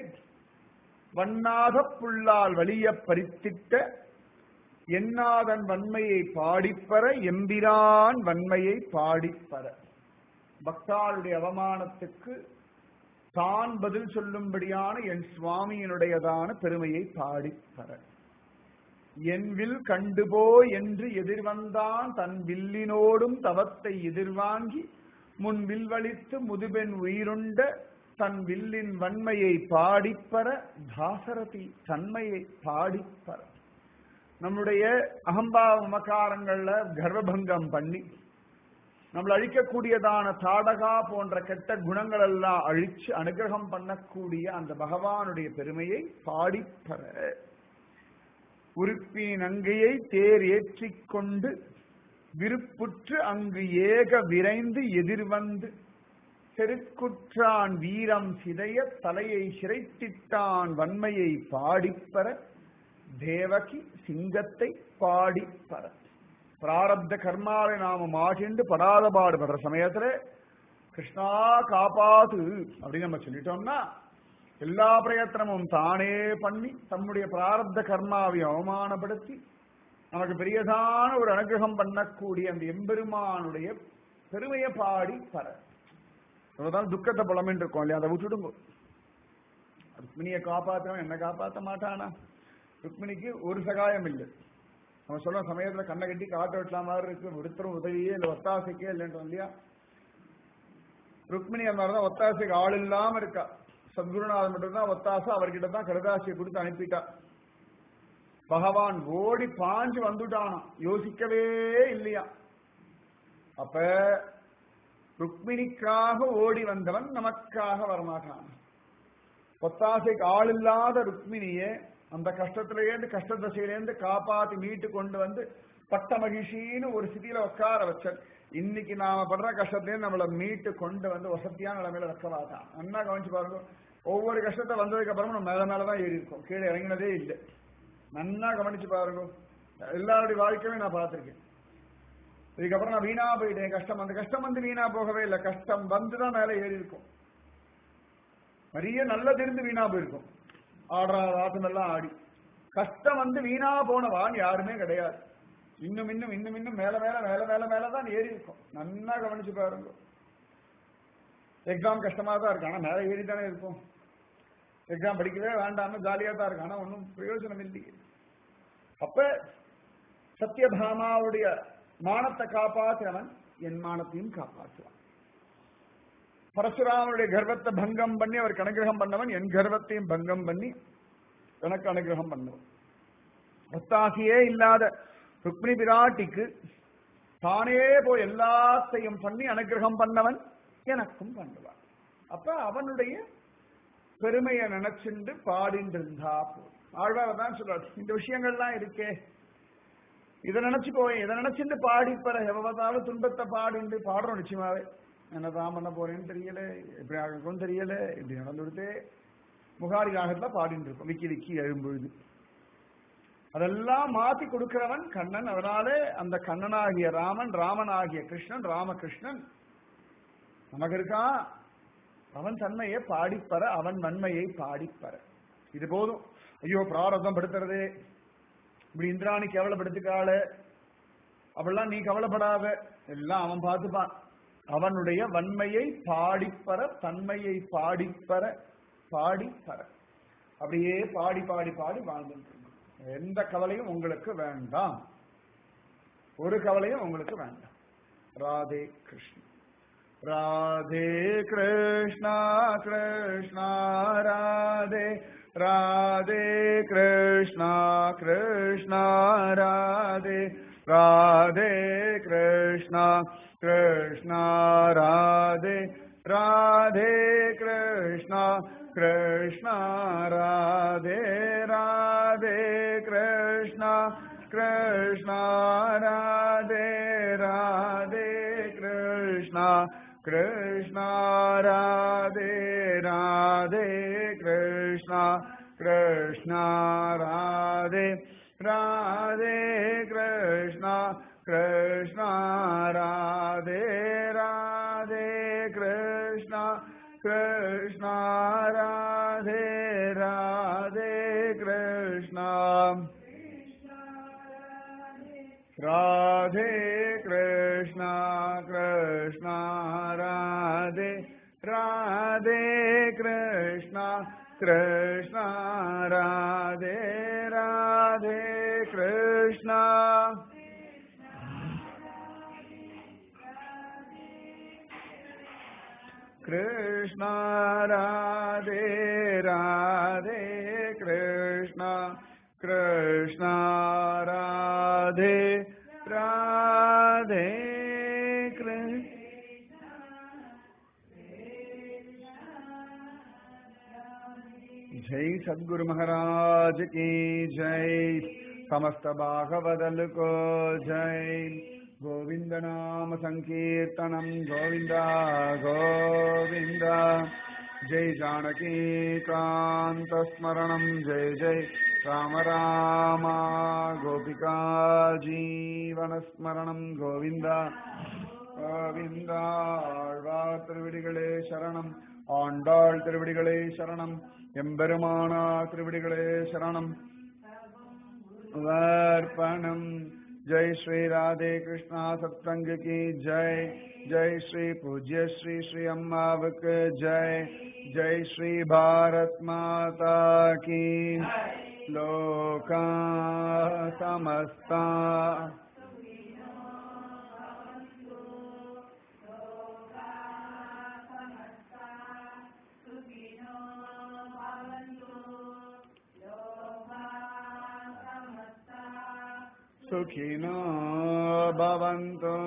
வண்ணாத புல்லால் வலிய பறித்திட்ட என்னாதன் வன்மையை பாடிப்பற எம்பிரான் வன்மையை பாடிப்பற பக்தாளுடைய அவமானத்துக்கு தான் பதில் சொல்லும்படியான என் சுவாமியினுடையதான பெருமையை பாடிப்பற என் வில் கண்டுபோ என்று எதிர்வந்தான் தன் வில்லினோடும் தவத்தை எதிர்வாங்கி முன் வில்வழித்து முதுபெண் உயிருண்ட தன் வில்லின் வன்மையை பாடிப்பற தாசரதி தன்மையை பாடிப்பற நம்முடைய அகம்பாவ மமக்காரங்கள்ல கர்வபங்கம் பண்ணி நம்மளை அழிக்கக்கூடியதான தாடகா போன்ற கெட்ட குணங்கள் எல்லாம் அழிச்சு அனுகிரகம் பண்ணக்கூடிய அந்த பகவானுடைய பெருமையை பாடிப்பற உறுப்பின் அங்கையை தேர் ஏற்றிக் கொண்டு விருப்புற்று அங்கு ஏக விரைந்து எதிர்வந்து செருக்குற்றான் வீரம் சிதைய தலையை சிரைத்திட்டான் வன்மையை பாடிப்பற தேவகி சிங்கத்தை பாடிப்பற பிராரப்த கர்மாவை நாம மாட்டிண்டு படாத பாடுபடுற சமயத்துல கிருஷ்ணா காப்பாத்து அப்படின்னு நம்ம சொல்லிட்டோம்னா எல்லா பிரயத்தனமும் தானே பண்ணி தம்முடைய பிராரப்த கர்மாவை அவமானப்படுத்தி நமக்கு பெரியதான ஒரு அனுகிரகம் பண்ணக்கூடிய அந்த எம்பெருமானுடைய பெருமையை பாடி பர தான் துக்கத்தை புலமின்னு இருக்கோம் இல்லையா அதை விட்டுடுங்க ருக்மிணியை காப்பாற்றவன் என்ன காப்பாற்ற மாட்டானா ருக்மிணிக்கு ஒரு சகாயம் இல்லை நம்ம சொல்ற சமயத்துல கண்ணை கட்டி காட்ட வெட்டல மாதிரி இருக்கு ஒருத்தரும் உதவியே இல்லை ஒத்தாசைக்கே இல்லைன்றோம் இல்லையா ருக்மிணி அந்த மாதிரிதான் ஒத்தாசைக்கு ஆள் இல்லாம இருக்கா சத்குருநாதன் மட்டும்தான் ஒத்தாசை அவர்கிட்ட தான் கடுதாசியை கொடுத்து அனுப்பிட்டா பகவான் ஓடி பாஞ்சு வந்துட்டானா யோசிக்கவே இல்லையா அப்ப ருக்மிணிக்காக ஓடி வந்தவன் நமக்காக வரமாட்டான் ஒத்தாசைக்கு ஆள் இல்லாத ருக்மிணியே அந்த கஷ்டத்திலேருந்து கஷ்ட தசையிலேருந்து காப்பாத்தி மீட்டு கொண்டு வந்து பட்ட மகிழ்ச்சின்னு ஒரு சிட்டியில உட்கார வச்சல் இன்னைக்கு நாம படுற கஷ்டத்திலேருந்து நம்மளை மீட்டு கொண்டு வந்து வசதியான நிலைமையில வைக்க மாட்டான் அண்ணா கவனிச்சு பாருங்க ஒவ்வொரு கஷ்டத்தை வந்ததுக்கு அப்புறமா நம்ம மேல மேலதான் ஏறி இருக்கோம் கீழே இறங்கினதே இல்லை நன்னா கவனிச்சு பாருங்க எல்லாருடைய வாழ்க்கையுமே நான் பார்த்திருக்கேன் இதுக்கப்புறம் நான் வீணா போயிட்டேன் கஷ்டம் அந்த கஷ்டம் வந்து வீணா போகவே இல்லை கஷ்டம் வந்துதான் மேல ஏறி இருக்கும் நிறைய நல்லது இருந்து வீணா போயிருக்கும் ஆடுற ஆட்டம் எல்லாம் ஆடி கஷ்டம் வந்து வீணா போனவான் யாருமே கிடையாது இன்னும் இன்னும் இன்னும் இன்னும் மேல மேல மேல மேல மேல தான் ஏறி இருக்கும் நன்னா கவனிச்சு பாருங்க எக்ஸாம் கஷ்டமா தான் இருக்கு ஆனா மேல ஏறி தானே இருக்கும் எக்ஸாம் படிக்கவே வேண்டாம்னு ஜாலியா தான் இருக்கு ஆனா ஒன்றும் பிரயோஜனம் இல்லையே அப்ப சத்யபாமாவுடைய மானத்தை காப்பாற்றுறவன் என் மானத்தையும் காப்பாற்றுவான் பரசுராமனுடைய கர்வத்தை பங்கம் பண்ணி அவருக்கு அனுகிரகம் பண்ணவன் என் கர்வத்தையும் பங்கம் பண்ணி எனக்கு அனுகிரகம் பண்ணவன் ஒத்தாசியே இல்லாத ருக்மிணி பிராட்டிக்கு தானே போய் எல்லாத்தையும் பண்ணி அனுகிரகம் பண்ணவன் எனக்கும் பண்ணுவான் அப்ப அவனுடைய பெருமையை நினைச்சுண்டு பாடிட்டு இருந்தா போதும் ஆழ்வார் தான் சொல்றாரு இந்த விஷயங்கள்லாம் இருக்கே இதை நினைச்சு போய் இதை நினைச்சுட்டு பாடி பெற எவ்வளவு துன்பத்தை பாடிண்டு பாடுறோம் நிச்சயமாவே என்னதான் பண்ண போறேன்னு தெரியல எப்படி ஆகும் தெரியல இப்படி நடந்துடுதே முகாரி ராகத்துல பாடிட்டு இருக்கோம் விக்கி விக்கி எழும்பொழுது அதெல்லாம் மாத்தி கொடுக்கிறவன் கண்ணன் அதனாலே அந்த கண்ணனாகிய ராமன் ராமனாகிய கிருஷ்ணன் ராமகிருஷ்ணன் நமக்கு இருக்கான் அவன் தன்மையை பாடிப்பற அவன் நன்மையை பாடிப்பற இது போதும் ஐயோ பிராரதம் படுத்துறதே இப்படி இந்திராணி கேவலப்படுத்திக்காள அவெல்லாம் நீ கவலைப்படாத எல்லாம் அவன் பார்த்துப்பான் அவனுடைய வன்மையை பாடிப்பற தன்மையை பாடிப்பற பாடிப்பற அப்படியே பாடி பாடி பாடி வாழ்ந்துட்டு இருக்கணும். எந்த கவலையும் உங்களுக்கு வேண்டாம் ஒரு கவலையும் உங்களுக்கு வேண்டாம் ராதே கிருஷ்ண ராதே கிருஷ்ணா கிருஷ்ணா ராதே ராதே கிருஷ்ணா கிருஷ்ணா ராதே ராதே கிருஷ்ணா கிருஷ்ணா ராதே ராதே கிருஷ்ணா கிருஷ்ணா ராதே ராதே கிருஷ்ணா கிருஷ்ணா ராதே ராதே கிருஷ்ணா கிருஷ்ணா ராதே ராதே கிருஷ்ணா கிருஷ்ணா ராதே ராதே கிருஷ்ணா கிருஷ்ணா ராதே ராதே கிருஷ்ணா கிருஷ்ணா ராதே ராதே கிருஷ்ணா ராதே கிருஷ்ணா கிருஷ்ணா ராதே ராதே கிருஷ்ணா கிருஷ்ணா ராதே ராதே கிருஷ்ணா கிருஷ்ணா ராதே ராதே கிருஷ்ணா கிருஷ்ணா ராதே ராதே கிருஷ்ணா जय सदगुरु महाराज की जय समस्त भागवदल को जय गोविंद नाम संकीर्तनम गोविंदा गोविंद जय जानकी कांत स्मरणम जय जय राम राम गोपिका जीवन स्मरणम गोविंदा கோவிந்தா ஆழ்வார் திருவிடிகளே சரணம் ஆண்டாள் திருவிடிகளே சரணம் எம்பெருமானா திருவிடிகளே சரணம் अर्पणम जय श्री राधे कृष्णा सत्संग की जय जय श्री पूज्य श्री श्री अम्मावक जय जय श्री भारत माता की लोका समस्ता सुखिनो भवन्तु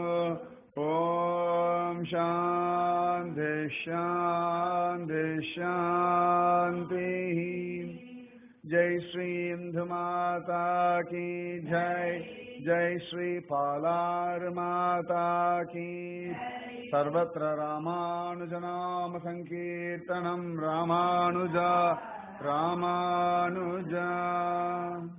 ॐ शान्ति शान्ति शान्तिः जय श्री इंदु माता की जय जय श्री पालार माता की सर्वत्र रामानुजनाम संकीर्तनम रामानुजा रामानुजा